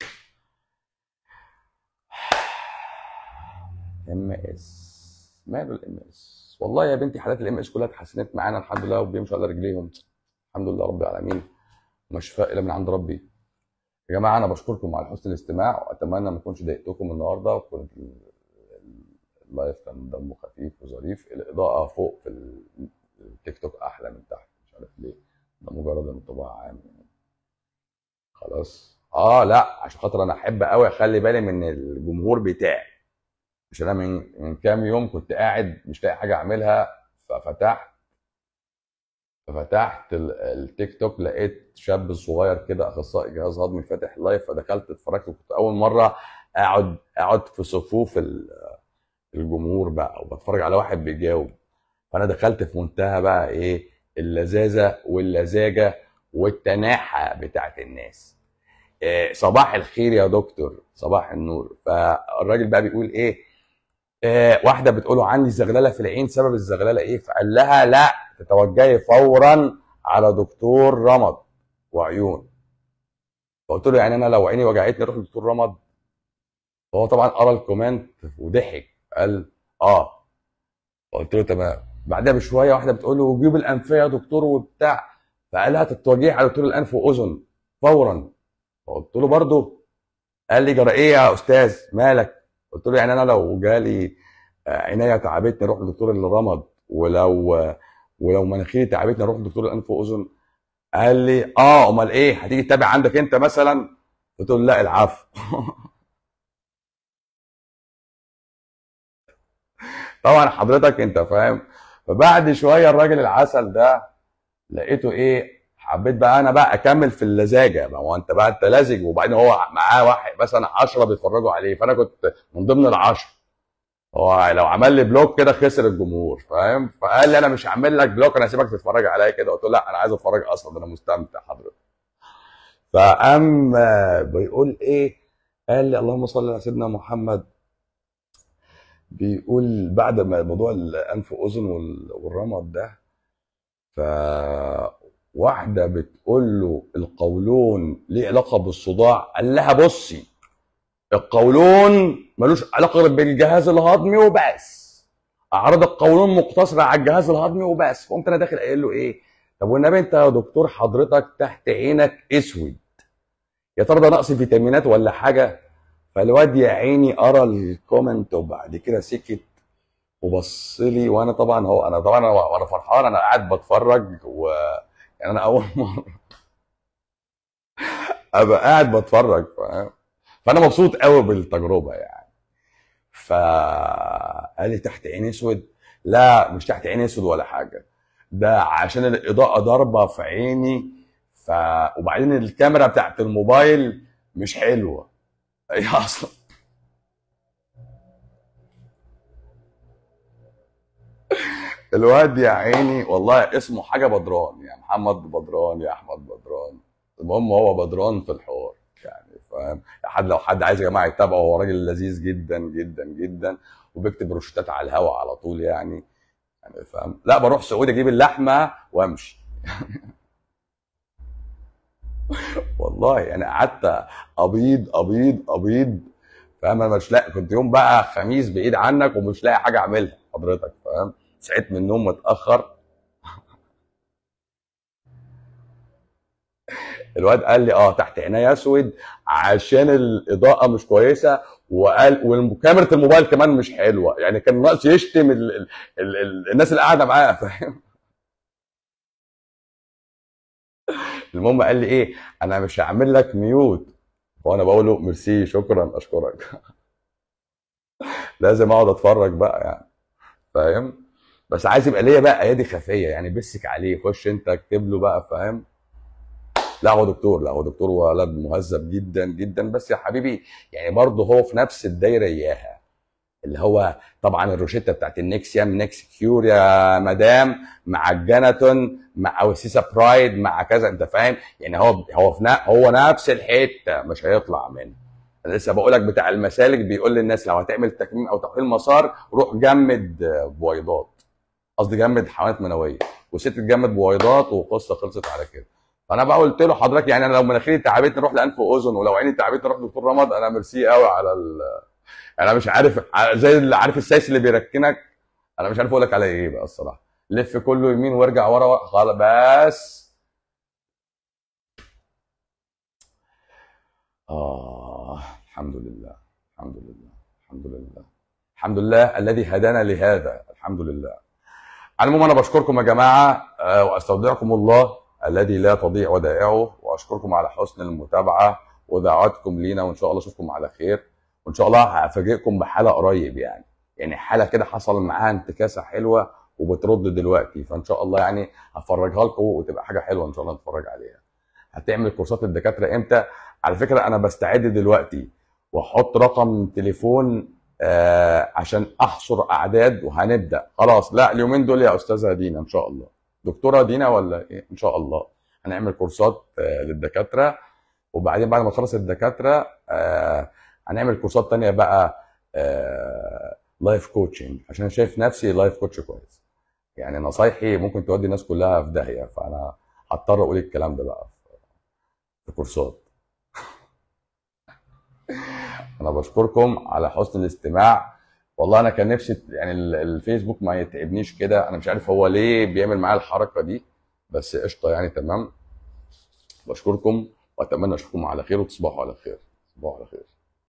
ام اس ماله الام اس والله يا بنتي حالات الام اس كلها اتحسنت معانا الحمد لله وبيمشوا على رجليهم الحمد لله رب العالمين وما شفاء الا من عند ربي يا جماعه انا بشكركم على حسن الاستماع واتمنى ما اكونش ضايقتكم النهارده وكنت ال- ال- اللايف كان دمه خفيف وظريف الاضاءه فوق في ال- التيك توك احلى من تحت مش عارف ليه ده مجرد انطباع عام يعني خلاص اه لا عشان خاطر انا احب قوي اخلي بالي من الجمهور بتاعي مش انا من من كام يوم كنت قاعد مش لاقي حاجه اعملها ففتحت ففتحت ال- التيك توك لقيت شاب صغير كده اخصائي جهاز هضمي فاتح لايف فدخلت اتفرجت كنت اول مره اقعد اقعد في صفوف ال- الجمهور بقى وبتفرج على واحد بيجاوب فانا دخلت في منتهى بقى ايه اللذاذه واللزاجه والتناحه بتاعت الناس إيه صباح الخير يا دكتور صباح النور فالراجل بقى بيقول ايه آه، واحده بتقول له عندي زغلله في العين سبب الزغلله ايه فقال لها لا تتوجهي فورا على دكتور رمد وعيون فقلت له يعني انا لو عيني وجعتني اروح لدكتور رمد فهو طبعا قرا الكومنت وضحك قال اه فقلت له تمام بعدها بشويه واحده بتقول له جيب الانفيه يا دكتور وبتاع فقال لها تتوجهي على دكتور الانف واذن فورا فقلت له برضه قال لي جرى ايه يا استاذ مالك قلت له يعني انا لو جالي آه، عينيا تعبتني اروح لدكتور الرمد ولو آه، ولو مناخيري تعبتني اروح لدكتور الانف واذن قال لي اه امال ايه هتيجي تتابع عندك انت مثلا قلت له لا العفو طبعا حضرتك انت فاهم فبعد شويه الراجل العسل ده لقيته ايه حبيت بقى انا بقى اكمل في اللزاجه ما هو انت بقى انت لزج وبعدين هو معاه واحد مثلا 10 بيتفرجوا عليه فانا كنت من ضمن العشر هو لو عمل لي بلوك كده خسر الجمهور فاهم فقال لي انا مش هعمل لك بلوك انا هسيبك تتفرج عليا كده قلت له لا انا عايز اتفرج اصلا انا مستمتع حضرتك فقام آه، بيقول ايه قال لي اللهم صل على سيدنا محمد بيقول بعد ما موضوع الانف واذن وال- والرمد ده ف واحده بتقول له القولون ليه علاقه بالصداع قال لها بصي القولون ملوش علاقه غير بالجهاز الهضمي وبس اعراض القولون مقتصره على الجهاز الهضمي وبس فقمت انا داخل قايل له ايه طب والنبي انت يا دكتور حضرتك تحت عينك اسود يا ترى ده نقص فيتامينات ولا حاجه فالواد يا عيني قرا الكومنت وبعد كده سكت وبص لي وانا طبعا هو انا طبعا أنا- وانا فرحان انا قاعد بتفرج و يعني انا اول مره ابقى قاعد بتفرج فاهم فانا مبسوط قوي بالتجربه يعني فقال لي تحت عين اسود لا مش تحت عين اسود ولا حاجه ده عشان الاضاءه ضاربه في عيني ف وبعدين الكاميرا بتاعت الموبايل مش حلوه هي اصلا الواد يا عيني والله اسمه حاجه بدران يا محمد بدران يا احمد بدران المهم هو بدران في الحوار يعني فاهم حد لو حد عايز يا جماعه يتابعه هو راجل لذيذ جدا جدا جدا وبيكتب روشتات على الهوا على طول يعني يعني فاهم لا بروح سعودي اجيب اللحمه وامشي والله يعني قعدت ابيض ابيض ابيض فاهم انا مش لاقي كنت يوم بقى خميس بعيد عنك ومش لاقي حاجه اعملها حضرتك فاهم صحيت من النوم متاخر الواد قال لي اه تحت عينيا اسود عشان الاضاءه مش كويسه وقال وكاميرا الموبايل كمان مش حلوه يعني كان ناقص يشتم ال ال ال ال الناس اللي قاعده معاه فاهم المهم قال لي ايه انا مش هعمل لك ميوت وانا بقول له ميرسي شكرا اشكرك لازم اقعد اتفرج بقى يعني فاهم بس عايز يبقى ليا بقى ايادي خفيه يعني بسك عليه خش انت اكتب له بقى فاهم لا هو دكتور لا هو دكتور ولد مهذب جدا جدا بس يا حبيبي يعني برضه هو في نفس الدايره اياها اللي هو طبعا الروشته بتاعت النكسيام نكس كيور يا مدام مع الجاناتون مع او السيسا برايد مع كذا انت فاهم يعني هو هو في نا- هو نفس الحته مش هيطلع منها انا لسه بقول لك بتاع المسالك بيقول للناس لو هتعمل تكميم او تحويل مسار روح جمد بويضات قصدي جمد حيوانات منويه وست تجمد بويضات وقصه خلصت على كده فانا بقى قلت له حضرتك يعني انا لو مناخيري تعبتني اروح لانف واذن ولو عيني تعبتني اروح دكتور رمض انا ميرسي قوي على ال... انا مش عارف زي اللي عارف السايس اللي بيركنك انا مش عارف اقول لك على ايه بقى الصراحه لف كله يمين وارجع ورا ورا خلاص بس آه الحمد لله الحمد لله الحمد لله الحمد لله الذي هدانا لهذا الحمد لله على العموم انا بشكركم يا جماعه آه، واستودعكم الله الذي لا تضيع ودائعه واشكركم على حسن المتابعه ودعواتكم لينا وان شاء الله اشوفكم على خير وان شاء الله هفاجئكم بحاله قريب يعني يعني حاله كده حصل معاها انتكاسه حلوه وبترد دلوقتي فان شاء الله يعني هفرجها لكم وتبقى حاجه حلوه ان شاء الله نتفرج عليها هتعمل كورسات الدكاتره امتى على فكره انا بستعد دلوقتي واحط رقم تليفون آه عشان احصر اعداد وهنبدا خلاص لا اليومين دول يا استاذه دينا ان شاء الله دكتوره دينا ولا ايه ان شاء الله هنعمل كورسات آه للدكاتره وبعدين بعد ما نخلص الدكاتره آه هنعمل كورسات تانية بقى آه لايف كوتشنج عشان شايف نفسي لايف كوتش كويس يعني نصايحي ممكن تودي الناس كلها في داهيه فانا هضطر اقول الكلام ده بقى في كورسات انا بشكركم على حسن الاستماع والله انا كان نفسي يعني ال- الفيسبوك ما يتعبنيش كده انا مش عارف هو ليه بيعمل معايا الحركه دي بس قشطه يعني تمام بشكركم واتمنى اشوفكم على خير وتصبحوا على خير تصبحوا على خير